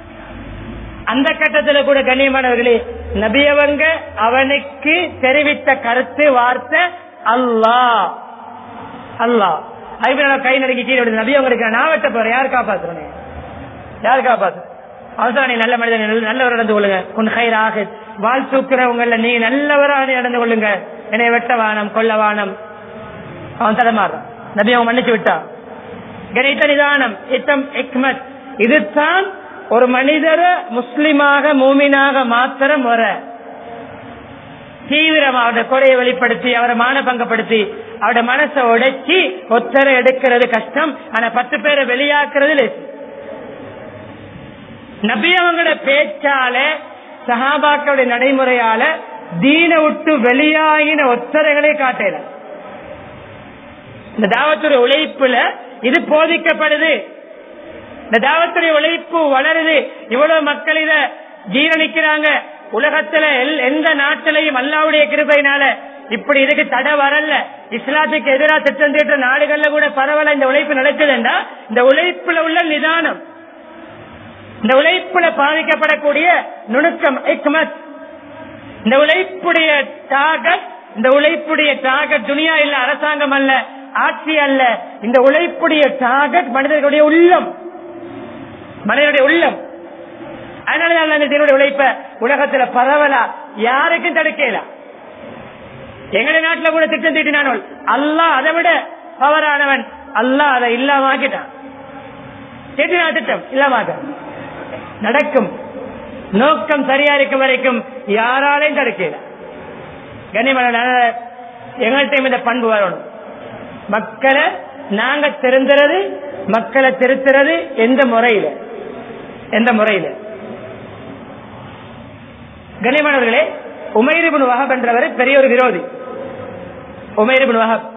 அந்த கட்டத்துல கூட கண்ணியமானவர்களே நபியவங்க அவனுக்கு தெரிவித்த கருத்து வார்த்தை அல்லாஹ் அல்லாஹ் அதுக்கு கை நடுக்கி கீழே விடுது நபி அவங்களுக்கு நான் வெட்ட போறேன் யார் காப்பாத்துறேன் யார் காப்பாத்து அவசரம் நீ நல்ல மனிதன் நல்ல- நல்லவர் நடந்து கொள்ளுங்க உன் கயிறு ஆகு வாழ் தூக்குறவங்கள நீ நல்லவராக நடந்து கொள்ளுங்க என்னை வெட்ட வானம் கொல்ல வானம் அவன் தடமாறான் நபி அவன் மன்னிச்சு விட்டான் கணித்த நிதானம் இத்தம் இக்மத் இதுதான் ஒரு மனிதரை முஸ்லிமாக மூமினாக மாத்திர முறை தீவிரமா அவருடைய கொடையை வெளிப்படுத்தி அவரை மானபங்கப்படுத்தி அவருடைய மனசை உடைச்சி ஒத்தரை எடுக்கிறது கஷ்டம் ஆனா பத்து பேரை வெளியாக்குறது லேசு நபி அவங்களோட பேச்சால சஹாபாக்களுடைய நடைமுறையால தீன விட்டு வெளியாகின ஒத்தரைகளை காட்டல இந்த தாவத்துடைய உழைப்புல இது போதிக்கப்படுது இந்த தாவத்துடைய உழைப்பு வளருது இவ்வளவு மக்கள் இத ஜீரணிக்கிறாங்க உலகத்துல எல்- எந்த நாட்டிலையும் அல்லாவுடைய கிருபையினால இப்படி இதுக்கு தடை வரல இஸ்லாத்துக்கு எதிராக திட்டம் தீட்ட நாடுகள்ல கூட பரவல இந்த உழைப்பு நடக்குதுண்டா இந்த உழைப்புல உள்ள நிதானம் இந்த உழைப்புல பாதிக்கப்படக்கூடிய நுணுக்கம் இக்மத் இந்த உழைப்புடைய டாகட் இந்த உழைப்புடைய டாகட் துனியா இல்ல அரசாங்கம் அல்ல ஆட்சி அல்ல இந்த உழைப்புடைய டாகட் மனிதர்களுடைய உள்ளம் மனிதனுடைய உள்ளம் அதனாலதான் அந்த தீனுடைய உழைப்ப உலகத்துல பரவலா யாருக்கும் தடுக்கல எங்களுடைய நாட்டுல கூட திட்டம் தீட்டினானோல் அல்லாஹ் அதை விட பவரானவன் அல்லாஹ் அதை இல்லாம ஆக்கிட்டான் தீட்டினா திட்டம் இல்லாம நடக்கும் நோக்கம் சரியா இருக்கும் வரைக்கும் யாராலையும் தடுக்கல கனிமன எங்கள்கிட்ட இந்த பண்பு வரணும் மக்களை நாங்க திருந்துறது மக்களை திருத்துறது எந்த முறையில எந்த முறையில கனிமணவர்களே உமைரிபின் வஹப் என்றவர் பெரிய ஒரு விரோதி உமைரிபின் வஹப்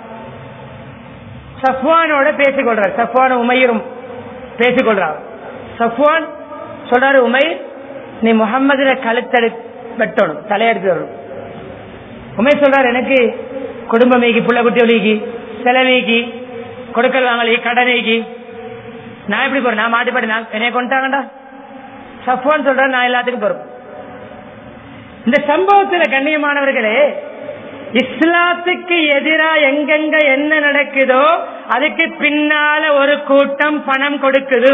சஃப்வானோட பேசிக்கொள்றார் சஃப்வான் உமையரும் பேசிக்கொள்றார் சஃப்வான் சொல்றாரு உமைர் நீ முகம்மதுல கழுத்தெடு வெட்டணும் தலையெடுத்து வரணும் உமைர் சொல்றாரு எனக்கு குடும்பமேக்கி புள்ள குட்டி ஒலிக்கு செலவிக்கு கொடுக்கல் வாங்கலி கடனைக்கு நான் எப்படி போறேன் நான் மாட்டிப்பட்டு நான் என்னைய கொண்டாங்கடா சஃப்வான் சொல்றேன் நான் எல்லாத்துக்கும் பொறுப்பு இந்த சம்பவத்துல கண்ணியமானவர்களே இஸ்லாத்துக்கு எதிரா எங்கெங்க என்ன நடக்குதோ அதுக்கு பின்னால ஒரு கூட்டம் பணம் கொடுக்குது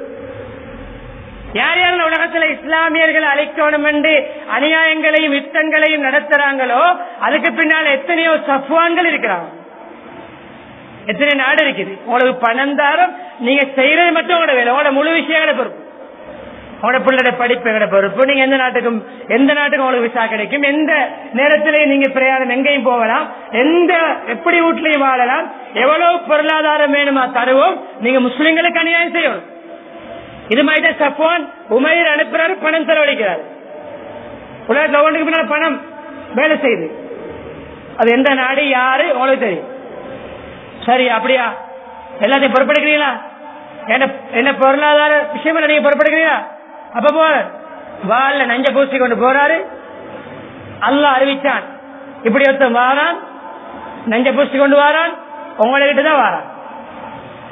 யார் யார் இந்த உலகத்துல இஸ்லாமியர்கள் அழைக்கணும் என்று அநியாயங்களையும் யுத்தங்களையும் நடத்துறாங்களோ அதுக்கு பின்னால் எத்தனையோ சஃப்வான்கள் இருக்கிறாங்க எத்தனை நாடு இருக்குது உங்களுக்கு பணம் தாரம் நீங்க செய்யறது மட்டும் உங்களோட வேலை உங்களோட முழு விஷயங்களோட பொறுப்பு உங்களோட பிள்ளைட படிப்பு எங்களோட பொறுப்பு நீங்க எந்த நாட்டுக்கும் எந்த நாட்டுக்கும் உங்களுக்கு விசா கிடைக்கும் எந்த நேரத்திலையும் நீங்க பிரயாணம் எங்கேயும் போகலாம் எந்த எப்படி வீட்லயும் வாழலாம் எவ்வளவு பொருளாதாரம் வேணுமா தருவோம் நீங்க முஸ்லிம்களுக்கு அநியாயம் செய்யணும் இது மாதிரி தான் சஃபான் உமையர் அனுப்புறாரு பணம் செலவழிக்கிறார் உலகத்தில் ஒவ்வொன்றுக்கு பின்னால பணம் வேலை செய்யுது அது எந்த நாடு யாரு உங்களுக்கு தெரியும் சரி அப்படியா எல்லாத்தையும் பொறுப்பெடுக்கிறீங்களா என்ன என்ன பொருளாதார விஷயம் நீங்க பொறுப்பெடுக்கிறீங்களா அப்ப போற வால்ல நஞ்ச பூசி கொண்டு போறாரு அல்லாஹ் அறிவிச்சான் இப்படி ஒருத்தன் வாரான் நஞ்ச பூசி கொண்டு வாரான் உங்களை கிட்ட தான் வாரான்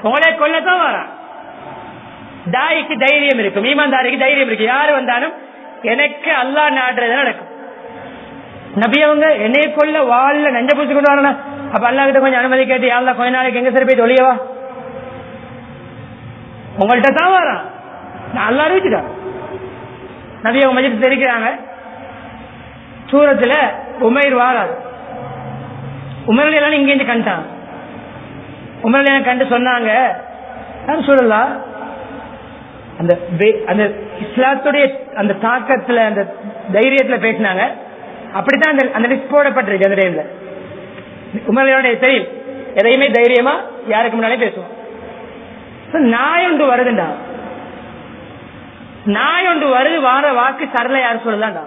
உங்களை கொல்லத்தான் வரான் தாய்க்கு தைரியம் இருக்கும் ஈமான்தாரிக்கு தைரியம் இருக்கு யாரு வந்தாலும் எனக்கு அல்லா நாடுறது நடக்கும் நபி அவங்க என்னைய கொல்ல வால்ல நெஞ்ச பூசி கொண்டு வரணும் அப்ப அல்லா கிட்ட கொஞ்சம் அனுமதி கேட்டு யாருல கொஞ்ச நாளைக்கு எங்க சரி போயிட்டு ஒளியவா உங்கள்கிட்ட தான் வரான் நான் அல்லா அறிவிச்சுட்டேன் நபி அவங்க மஜித்து தெரிக்கிறாங்க சூரத்துல உமைர் வாராது உமரல் எல்லாம் இங்க இருந்து கண்டான் உமரல் எல்லாம் கண்டு சொன்னாங்க யாரும் சொல்லலாம் அந்த வே- அந்த இஸ்லாத்துடைய அந்த தாக்கத்துல அந்த தைரியத்துல பேசினாங்க அப்படித்தான் அந்த அந்த லிஸ்ட் போடப்பட்டிருக்கு அந்த டைம்ல உமரலுடைய தெரியும் எதையுமே தைரியமா யாருக்கு முன்னாலே பேசுவோம் இப்ப நாய் ஒன்று வருதுண்டா நாய் ஒன்று வருது வார வாக்கு சரல யார் சொல்லலாம்டா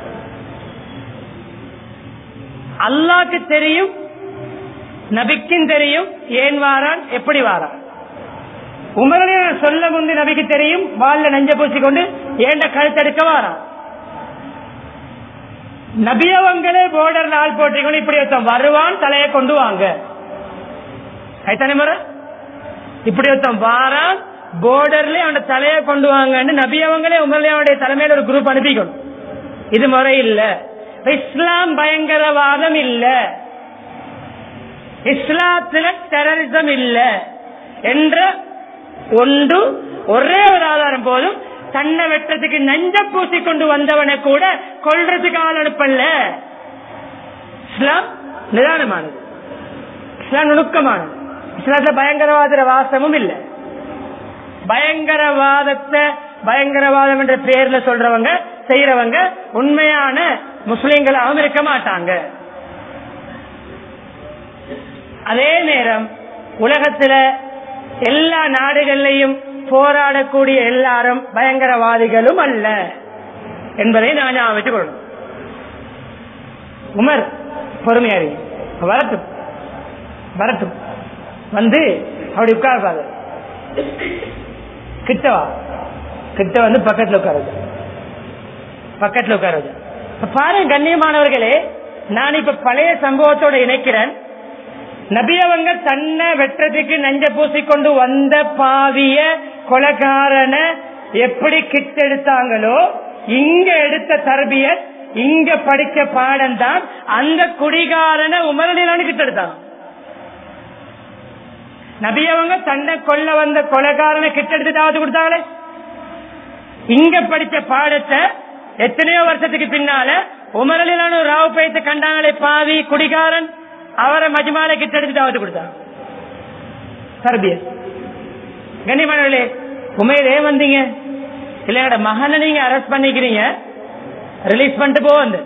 அல்லாக்கு தெரியும் நபிக்கும் தெரியும் ஏன் வாரான் எப்படி வாரான் உமரனை சொல்ல முந்தி நபிக்கு தெரியும் வால்ல நெஞ்ச பூசி கொண்டு ஏண்ட கழுத்தெடுக்க வாரான் நபியவங்களே போர்டர் நாள் போட்டிக்கொண்டு இப்படி ஒருத்தன் வருவான் தலையை கொண்டு வாங்க கைத்தானே முறை இப்படி ஒருத்தன் வாரான் போர்டர்ல அவன தலையை கொண்டு வாங்கன்னு நபியவங்களே உமரலையாவுடைய தலைமையில ஒரு குரூப் அனுப்பிக்கணும் இது முறை இல்ல இஸ்லாம் பயங்கரவாதம் இல்ல இஸ்லாத்துல டெரரிசம் இல்ல என்ற ஒன்று ஒரே ஒரு ஆதாரம் போதும் தன்னை வெட்டத்துக்கு நஞ்ச பூசி கொண்டு வந்தவனை கூட கொல்றதுக்கு ஆள் அனுப்பல இஸ்லாம் நிதானமானது இஸ்லாம் நுணுக்கமானது இஸ்லாத்துல பயங்கரவாத வாசமும் இல்லை பயங்கரவாதத்தை பயங்கரவாதம் என்ற பேர்ல சொல்றவங்க செய்யறவங்க உண்மையான முஸ்லிம்களாகவும் இருக்க மாட்டாங்க அதே நேரம் உலகத்துல எல்லா நாடுகள்லையும் போராடக்கூடிய எல்லாரும் பயங்கரவாதிகளும் அல்ல என்பதை நான் ஞாபகம் வச்சுக் கொள்ளணும் உமர் பொறுமையாரி வரட்டும் வரட்டும் வந்து அப்படி உட்கார்ப்பாரு கிட்டவா கிட்ட வந்து பக்கத்துல உட்காருது பக்கத்துல உட்காருது இப்ப பாருங்க கண்ணியமானவர்களே நான் இப்ப பழைய சம்பவத்தோட இணைக்கிறேன் நபியவங்க தன்னை வெற்றத்துக்கு நஞ்ச பூசிக்கொண்டு வந்த பாவிய கொலகாரனை எப்படி கிட்டெடுத்தாங்களோ இங்க எடுத்த தர்பிய இங்க படிச்ச பாடம் தான் அந்த குடிகாரனை உமரணிலான்னு கிட்டெடுத்தாங்க நபியவங்க தன்னை கொல்ல வந்த கொலகாரனை கிட்டெடுத்துட்டாவது கொடுத்தாங்களே இங்க படிச்ச பாடத்தை எத்தனையோ வருஷத்துக்கு பின்னால உமரலிலான ஒரு ராவ் பயத்தை கண்டாங்களே பாவி குடிகாரன் அவரை மஜ்மாலை கிட்டெடுத்துட்டாவது கொடுத்தாங்க சர்பியர் கண்ணியமானவர்களே உமையிலே வந்தீங்க இல்லையோட மகனை நீங்க அரெஸ்ட் பண்ணிக்கிறீங்க ரிலீஸ் பண்ணிட்டு போ வந்து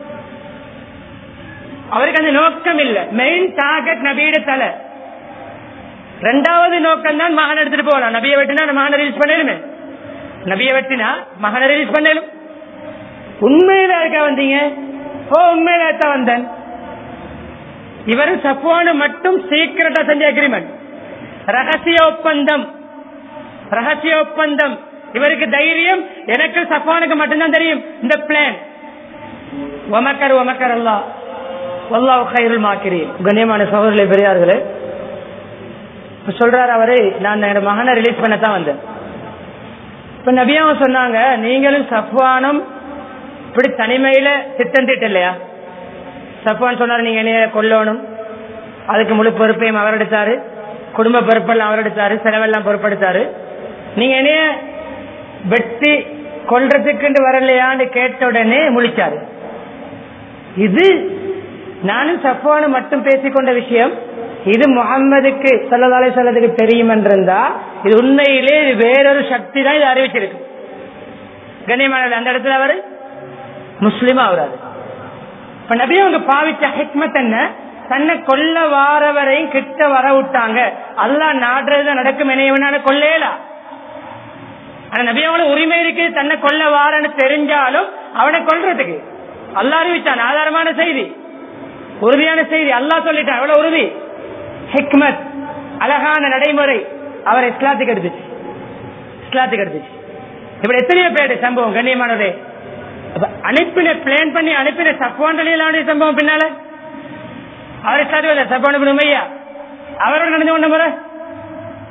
அவருக்கு அந்த நோக்கம் இல்ல மெயின் டார்கெட் நபியோட தலை ரெண்டாவது நோக்கம் தான் மகன் எடுத்துட்டு போகலாம் நபியை வெட்டினா அந்த மகனை ரிலீஸ் பண்ணலுமே நபியை வெட்டினா மகனை ரிலீஸ் பண்ணலும் உண்மையில இருக்க வந்தீங்க ஓ உண்மையில தான் வந்தேன் இவர் சஃப்வானு மட்டும் சீக்கிரட்டா செஞ்ச அக்ரிமெண்ட் ரகசிய ஒப்பந்தம் ரகசிய ஒப்பந்தம் இவருக்கு தைரியம் எனக்கு சஃப்வானுக்கு மட்டும்தான் தெரியும் இந்த பிளான் ஒமக்கர் ஒமக்கர் அல்லா வல்லாஹ் கைருள் மாக்கிறி கண்ணியமான சகோதரர்களே பெரியார்களே இப்ப சொல்றாரு அவரு நான் என்னோட மகனை ரிலீஸ் பண்ணத்தான் வந்தேன் இப்ப நபியாவும் சொன்னாங்க நீங்களும் சஃப்வானும் இப்படி தனிமையில திட்டம் திட்டம் இல்லையா சஃப்வான் சொன்னாரு நீங்க என்னைய கொல்லணும் அதுக்கு முழு பொறுப்பையும் அவர் எடுத்தாரு குடும்ப பொறுப்பெல்லாம் அவர் எடுத்தாரு செலவெல்லாம் பொறுப்பெடுத்தாரு நீங்க என்னைய வெட்டி கொல்றதுக்கு வரலையான்னு கேட்ட உடனே முழிச்சாரு இது நானும் சஃப்வானும் மட்டும் பேசிக்கொண்ட விஷயம் இது முகம்மதுக்கு சல்லதாலே சொல்லதுக்கு தெரியும் என்றிருந்தா இது உண்மையிலே இது வேறொரு சக்தி தான் இது அறிவிச்சிருக்கு கண்ணியமான அந்த இடத்துல அவரு முஸ்லீமா அவராது இப்ப நபி அவங்க பாவிச்ச ஹிக்மத் என்ன தன்னை கொல்ல வாரவரையும் கிட்ட வர விட்டாங்க அல்லா நாடுறது நடக்கும் இணையவனால கொல்லையலா ஆனா நபி அவனுக்கு உரிமை இருக்கு தன்னை கொல்ல வாரன்னு தெரிஞ்சாலும் அவனை கொல்றதுக்கு அல்லா அறிவிச்சான் ஆதாரமான செய்தி உறுதியான செய்தி அல்லா சொல்லிட்டான் எவ்வளவு உறுதி ஹிக்மத் அழகான நடைமுறை அவர் இஸ்லாத்துக்கு எடுத்துச்சு இஸ்லாத்துக்கு எடுத்துச்சு இப்படி எத்தனையோ பேரு சம்பவம் கண்ணியமானதே அப்ப அனுப்பின பிளான் பண்ணி அனுப்பின சப்பாண்டலியலான சம்பவம் பின்னால அவர் இஸ்லாத்துக்கு சப்பான உமையா அவரோட நடந்து கொண்ட முறை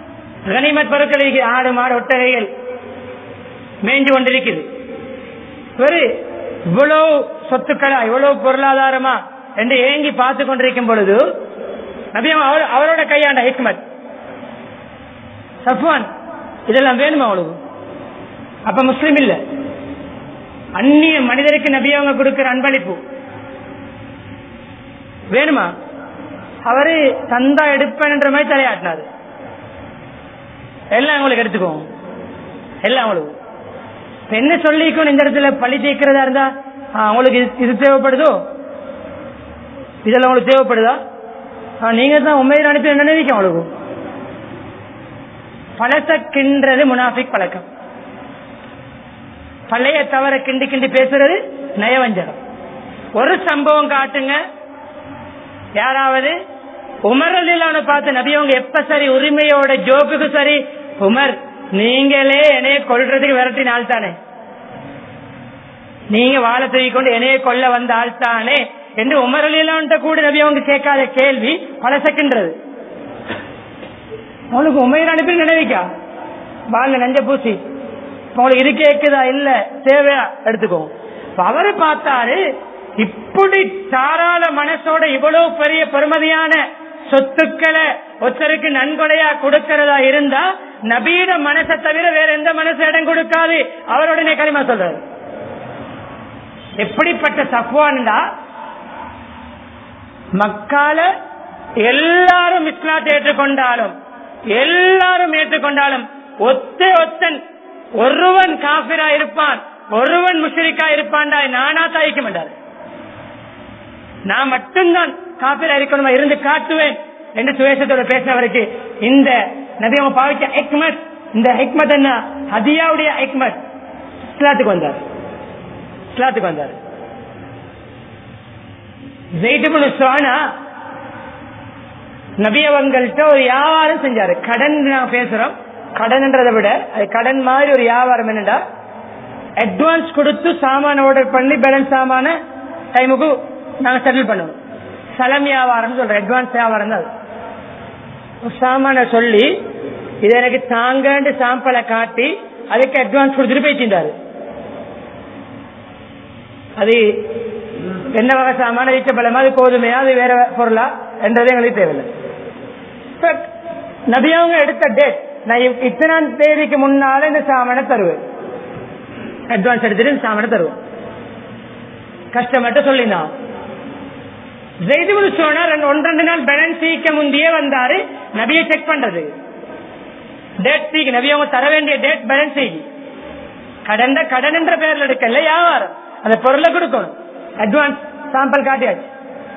கனிமத் பொருட்கள் இருக்குது. ஆடு மாடு ஒட்டகைகள் மேய்ஞ்சு கொண்டிருக்குது ஒரு இவ்வளவு சொத்துக்களா இவ்வளவு பொருளாதாரமா என்று ஏங்கி பார்த்து கொண்டிருக்கும் பொழுது நபியம் அவர்- அவரோட கையாண்ட ஹிக்மத் சஃப்வான் இதெல்லாம் வேணுமா அவளுக்கு அப்ப முஸ்லிம் இல்ல அந்நிய மனிதருக்கு நபி அவங்க கொடுக்கிற அன்பளிப்பு வேணுமா அவரு தந்தா எடுப்பேன்ற மாதிரி தலையாட்டினாரு எல்லாம் உங்களுக்கு எடுத்துக்கோங்க எல்லாம் உங்களுக்கு இப்ப என்ன சொல்லிக்கணும் இந்த இடத்துல பழி தீர்க்கிறதா இருந்தா ஆ, உங்களுக்கு இது- இது தேவைப்படுதோ இதெல்லாம் உங்களுக்கு தேவைப்படுதா ஆ, நீங்க தான் உண்மையை அனுப்பி என்ன நினைக்க உங்களுக்கு பழச கின்றது முனாஃபிக் பழக்கம் பழைய தவற கிண்டி கிண்டி பேசுறது நயவஞ்சகம் ஒரு சம்பவம் காட்டுங்க யாராவது உமரலிலான பார்த்து நபி அவங்க எப்ப சரி உரிமையோட ஜோக்குக்கு சரி உமர் நீங்களே என்னைய கொல்றதுக்கு விரட்டின ஆள் தானே நீங்க வாழை தூக்கி கொண்டு என்னைய கொல்ல வந்த ஆள் தானே என்று உமரலிலான்ட்ட கூட நபி அவங்க கேட்காத கேள்வி பழசக்கின்றது உங்களுக்கு உமையர் அனுப்பி நினைவிக்கா வாங்க நஞ்ச பூசி உங்களுக்கு இது கேக்குதா இல்ல தேவையா எடுத்துக்கோங்க இப்ப அவரு பார்த்தாரு இப்படி தாராள மனசோட இவ்வளவு பெரிய பெருமதியான சொத்துக்களை ஒருத்தருக்கு நன்கொடையா கொடுக்கிறதா இருந்தா நபீட மனசை தவிர வேற எந்த மனசு இடம் கொடுக்காது அவருடனே களிமா சொல்றாரு எப்படிப்பட்ட சஃப்வான்டா மக்கால எல்லாரும் இஸ்லாத்தை ஏற்றுக்கொண்டாலும் எல்லாரும் ஏற்றுக்கொண்டாலும் ஒத்த ஒத்தன் ஒருவன் காபிரா இருப்பான் ஒருவன் முஷரிக்கா இருப்பான்டா நானா தாய்க்க மாட்டார் நான் மட்டும்தான் காபிரா இருக்கணுமா இருந்து காட்டுவேன் என்று சுவேசத்தோட பேசினவருக்கு இந்த நபியம பாவிச்ச ஹெக்மத் இந்த ஹெக்மத் என்ன ஹதியாவுடைய ஹெக்மத் இஸ்லாத்துக்கு வந்தார் இஸ்லாத்துக்கு வந்தார் ஜெயிட்டுபுல் சுவானா நபி அவங்கள்ட்ட ஒரு வியாபாரம் செஞ்சாரு கடன் நான் பேசுறோம் கடன்ன்றதை விட அது கடன் மாதிரி ஒரு வியாபாரம் என்னடா அட்வான்ஸ் கொடுத்து சாமான ஆர்டர் பண்ணி பேலன்ஸ் சாமான டைமுக்கு நாங்க செட்டில் பண்ணுவோம் சலம் வியாபாரம் சொல்றோம் அட்வான்ஸ் வியாபாரம் தான் அது. ஒரு சாமான சொல்லி இது எனக்கு தாங்கன்னு சாம்பலை காட்டி அதுக்கு அட்வான்ஸ் கொடுத்துட்டு போயிட்டாரு அது என்ன வகை சாமான ஈச்சப்பழமா அது கோதுமையா அது வேற பொருளா என்றது எங்களுக்கு தேவையில்லை இப்ப நபி அவங்க எடுத்த டேட் நான் இ- இத்தனாம் தேதிக்கு முன்னால இந்த சாமானை தருவேன் அட்வான்ஸ் எடுத்துட்டு இந்த சாமானை தருவேன் கஸ்டமர்கிட்ட சொல்லினான் ஜெய்துல் சோனா ரெண்டு ஒன்று ரெண்டு நாள் பேலன்ஸ் சீக்க முந்தையே வந்தாரு நபியை செக் பண்றது டேட் சீக்கு நபி அவங்க தர வேண்டிய டேட் பேலன்ஸ் சீக்கி கடன் கடன் என்ற பெயர்ல எடுக்கல வியாபாரம் அந்த பொருளை கொடுக்கணும் அட்வான்ஸ் சாம்பிள் காட்டியாச்சு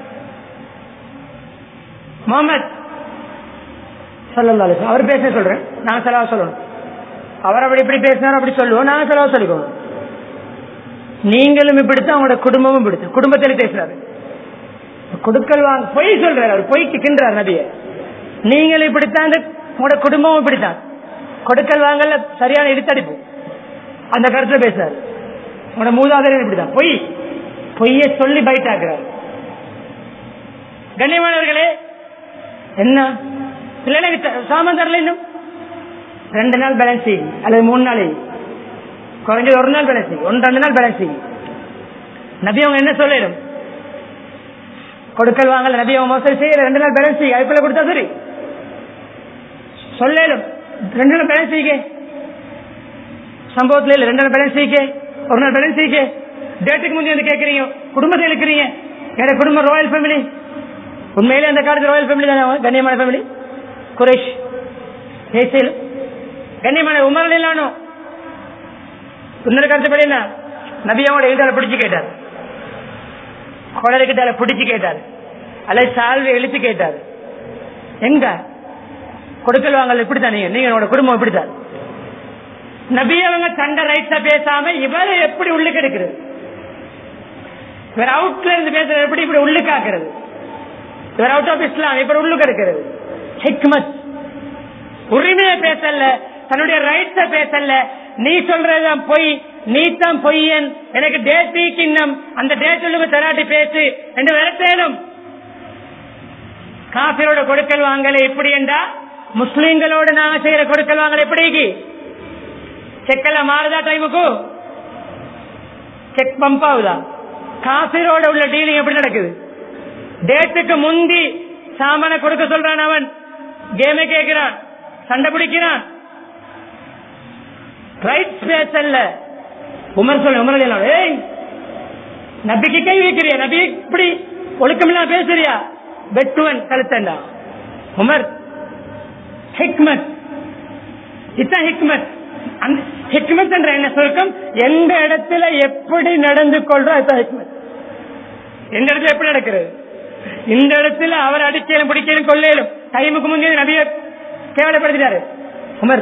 முகமது சொல்லலாம் அவர் பேச சொல்றேன் நான் செலவா சொல்லணும் அவர் அப்படி இப்படி பேசினார் அப்படி சொல்லுவோம் நாங்க செலவா சொல்லிக்கோங்க நீங்களும் இப்படித்தான் உங்களோட குடும்பமும் இப்படித்தான் குடும்பத்தில் பேசுறாரு கொடுக்கல் வாங்க பொய் சொல்றாரு அவர் பொய்க்கு கின்றார் நபிய நீங்களும் இப்படித்தான் இந்த உங்களோட குடும்பமும் இப்படித்தான் கொடுக்கல் வாங்கல சரியான இழுத்தடிப்பு அந்த கருத்துல பேசுறாரு உங்களோட மூதாதையர் இப்படிதான் பொய் பொய்ய சொல்லி பைட்டாக்குறாரு கண்ணியமானவர்களே என்ன இல்ல எனக்கு த- சாமான் தரல இன்னும் ரெண்டு நாள் பேலன்ஸ் செய்யும் அல்லது மூணு நாள் செய்யும். குறைஞ்சது ஒரு நாள் பேலன்ஸ் செய்யும் ஒன்று ரெண்டு நாள் பேலன்ஸ் செய்யும் நபி அவங்க என்ன சொல்லிடும் கொடுக்கல் வாங்கல நபி அவங்க மோசடி செய்யற ரெண்டு நாள் பேலன்ஸ் செய்யும் அதுக்குள்ள கொடுத்தா சரி சொல்லும் ரெண்டு நாள் பேலன்ஸ் செய்யுங்க சம்பவத்துல இல்ல ரெண்டு நாள் பேலன்ஸ் செய்யுங்க ஒரு நாள் பேலன்ஸ் செய்யுங்க டேட்டுக்கு முந்தைய வந்து கேட்கறீங்க குடும்பத்தை இழுக்கிறீங்க என்னோட குடும்பம் ராயல் ஃபேமிலி உண்மையிலே அந்த காலத்துல ராயல் ஃபேமிலி தானே அவங்க? கண்ணியமான ஃபேமிலி குரேஷ் ஏசேல் கண்ணியமான உமர் இல்லானோ இன்னொரு கருத்துப்படி என்ன நபியாவோட எழுதால பிடிச்சு கேட்டார் குடலுக்கிட்டால பிடிச்சு கேட்டார் அல்லது சால்வை இழுத்து கேட்டார் எங்க கொடுக்கல் வாங்கல இப்படித்தான் நீங்க நீங்க உங்களோட குடும்பம் இப்படித்தான் நபி அவங்க தண்ட ரைட்ஸ பேசாம இவரை எப்படி உள்ளுக்கு எடுக்கிறது இவர் அவுட்ல இருந்து பேசுறது எப்படி இப்படி உள்ளுக்காக்குறது இவர் அவுட் ஆஃப் இஸ்லாம் இப்படி உள்ளுக்கு எடுக்கிறது ஹிக்மத் உரிமையை பேசல தன்னுடைய ரைட்ஸ பேசல நீ சொல்றதுதான் பொய் நீ தான் பொய்யன் எனக்கு டேட் வீக்கின்னம் அந்த டேட் சொல்லுங்க தராட்டி பேசு என்று விரட்டேனும் காபிரோட கொடுக்கல் வாங்கல இப்படி என்றா முஸ்லீம்களோடு நாங்க செய்யற கொடுக்கல் வாங்கல் எப்படி செக்கெல்லாம் மாறுதா டைமுக்கு செக் பம்ப் ஆகுதா காசிரோட உள்ள டீலிங் எப்படி நடக்குது டேட்டுக்கு முந்தி சாமான கொடுக்க சொல்றான் அவன் கேமை கேட்கிறான் சண்டை பிடிக்கிறான் ரைட் பேசல்ல உமர் சொல்ல உமர் அலி ஏய் நபிக்கு கை வைக்கிறியா நபி இப்படி ஒழுக்கமில்லாம் பேசுறியா வெட்டுவன் கழுத்தண்டா உமர் ஹிக்மத் இதான் ஹிக்மத் அந்த ஹிக்மத் என்ற என்ன சுருக்கம் எந்த இடத்துல எப்படி நடந்து கொள்றோம் அதுதான் ஹிக்மத் எந்த இடத்துல எப்படி நடக்கிறது இந்த இடத்துல அவர் அடிக்கலும் பிடிக்கலும் கொள்ளையிலும் டைமுக்கு முந்தைய நபிய கேவலப்படுத்திட்டாரு உமர்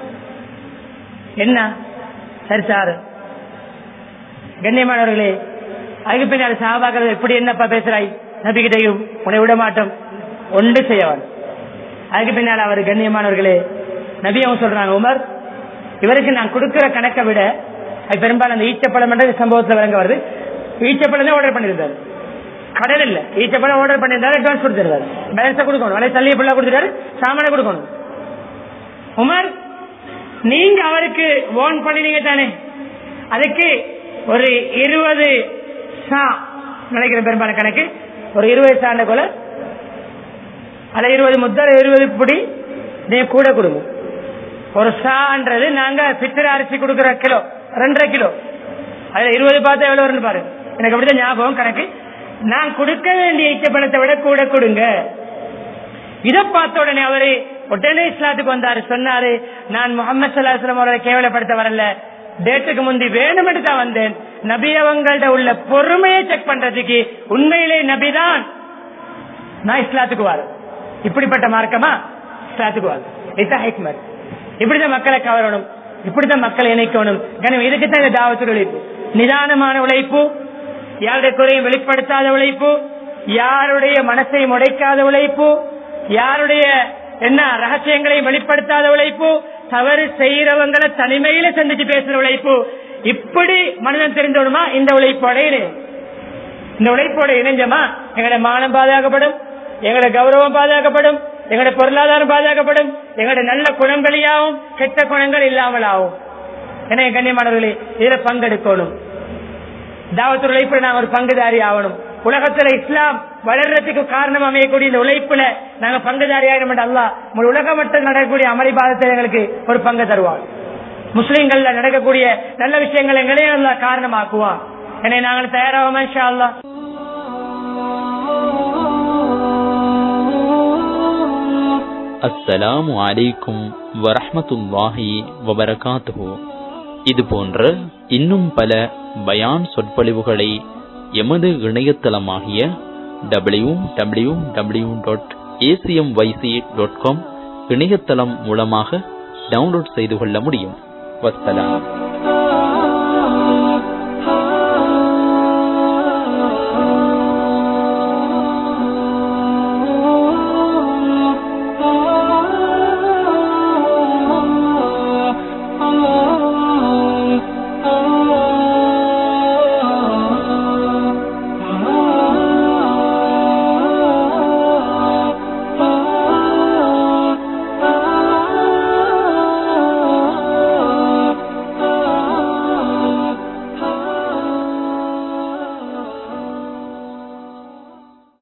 என்ன சரி சார் கண்ணியமானவர்களே அதுக்கு பின்னால் சாபாக்கள் எப்படி என்னப்பா பேசுறாய் நபிக்கிட்டையும் உன்னை விட மாட்டோம் ஒன்று செய்யவன் அதுக்கு பின்னால் அவர் கண்ணியமானவர்களே நபி அவங்க சொல்றாங்க உமர் இவருக்கு நான் கொடுக்கிற கணக்கை விட அது பெரும்பாலும் அந்த ஈச்சப்பழம் என்ற சம்பவத்தில் விளங்க வருது ஈச்சப்பழம் தான் ஆர்டர் பண்ணியிருந்தாரு கடல் இல்ல ஈச்சப்பழம் ஆர்டர் பண்ணியிருந்தாரு அட்வான்ஸ் கொடுத்திருந்தாரு பேலன்ஸை கொடுக்கணும் வலை தள்ளிய பிள்ளை கொடுத்துட்டாரு சாமான கொடுக்கணும் உமர் நீங்க அவருக்கு ஓன் பண்ணினீங்க தானே அதுக்கு ஒரு இருபது சா நினைக்கிற பெரும்பாலான கணக்கு ஒரு இருபது சாண்ட கொலை அதுல இருபது முத்தர் இருபது பிடி நீங்க கூட கொடுங்க ஒரு சான்றது நாங்க சித்திர அரிசி கொடுக்கிற கிலோ ரெண்டரை கிலோ அதுல இருபது பார்த்தா எவ்வளவு வரும்னு பாருங்க எனக்கு அப்படிதான் ஞாபகம் கணக்கு நான் கொடுக்க வேண்டிய இச்சப்பழத்தை விட கூட கொடுங்க இதை பார்த்த உடனே அவரு உடனே இஸ்லாத்துக்கு வந்தாரு சொன்னாரு நான் முகமது சல்லாஹம் அவர்களை கேவலப்படுத்த வரல டேட்டுக்கு முந்தி வேணுமென்று தான் வந்தேன் நபி அவங்கள்ட்ட உள்ள பொறுமையை செக் பண்றதுக்கு உண்மையிலே நபிதான் நான் இஸ்லாத்துக்கு வாரு இப்படிப்பட்ட மார்க்கமா இஸ்லாத்துக்கு வாரு இதுதான் ஹைக்மர் இப்படிதான் மக்களை கவரணும் இப்படிதான் மக்களை இணைக்கணும் கனிம இதுக்கு தான் இந்த தாவத்து உழைப்பு நிதானமான உழைப்பு யாருடைய குறையும் வெளிப்படுத்தாத உழைப்பு யாருடைய மனசையும் உடைக்காத உழைப்பு யாருடைய என்ன ரகசியங்களையும் வெளிப்படுத்தாத உழைப்பு தவறு செய்யறவங்களை தனிமையில சந்திச்சு பேசுற உழைப்பு இப்படி மனிதன் தெரிந்தோடுமா இந்த உழைப்போட இணை இந்த உழைப்போட இணைஞ்சமா எங்களோட மானம் பாதுகாக்கப்படும் எங்களோட கௌரவம் பாதுகாக்கப்படும் எங்களோட பொருளாதாரம் பாதுகாக்கப்படும் எங்களோட நல்ல குணம் வெளியாகும் கெட்ட குணங்கள் இல்லாமல் ஆகும் எனவே கண்ணியமானவர்களே இதுல பங்கெடுக்கணும் தாவத்து உழைப்புல நாங்க ஒரு பங்குதாரி ஆகணும் உலகத்துல இஸ்லாம் வளர்றதுக்கு காரணம் அமையக்கூடிய இந்த உழைப்புல நாங்க பங்குதாரி ஆகணும் அல்லா உலக மட்டும் நடக்கக்கூடிய அமளிபாதத்தில் எங்களுக்கு ஒரு பங்கு தருவான் முஸ்லிம்கள்ல நடக்கக்கூடிய நல்ல விஷயங்கள் எங்களையும் அல்லா காரணமாக்குவான் எனவே நாங்கள் தயாராகும் இன்ஷா அல்லா அஸ்ஸலாமு அலைக்கும் வரஹ்மத்துல்லாஹி வபரகாத்துஹு இது போன்ற இன்னும் பல பயான் சொற்பொழிவுகளை எமது இணையதளமாகிய W W W dot ACM YC dot com இணையதளம் மூலமாக டவுன்லோட் செய்து கொள்ள முடியும் வஸ்ஸலாம்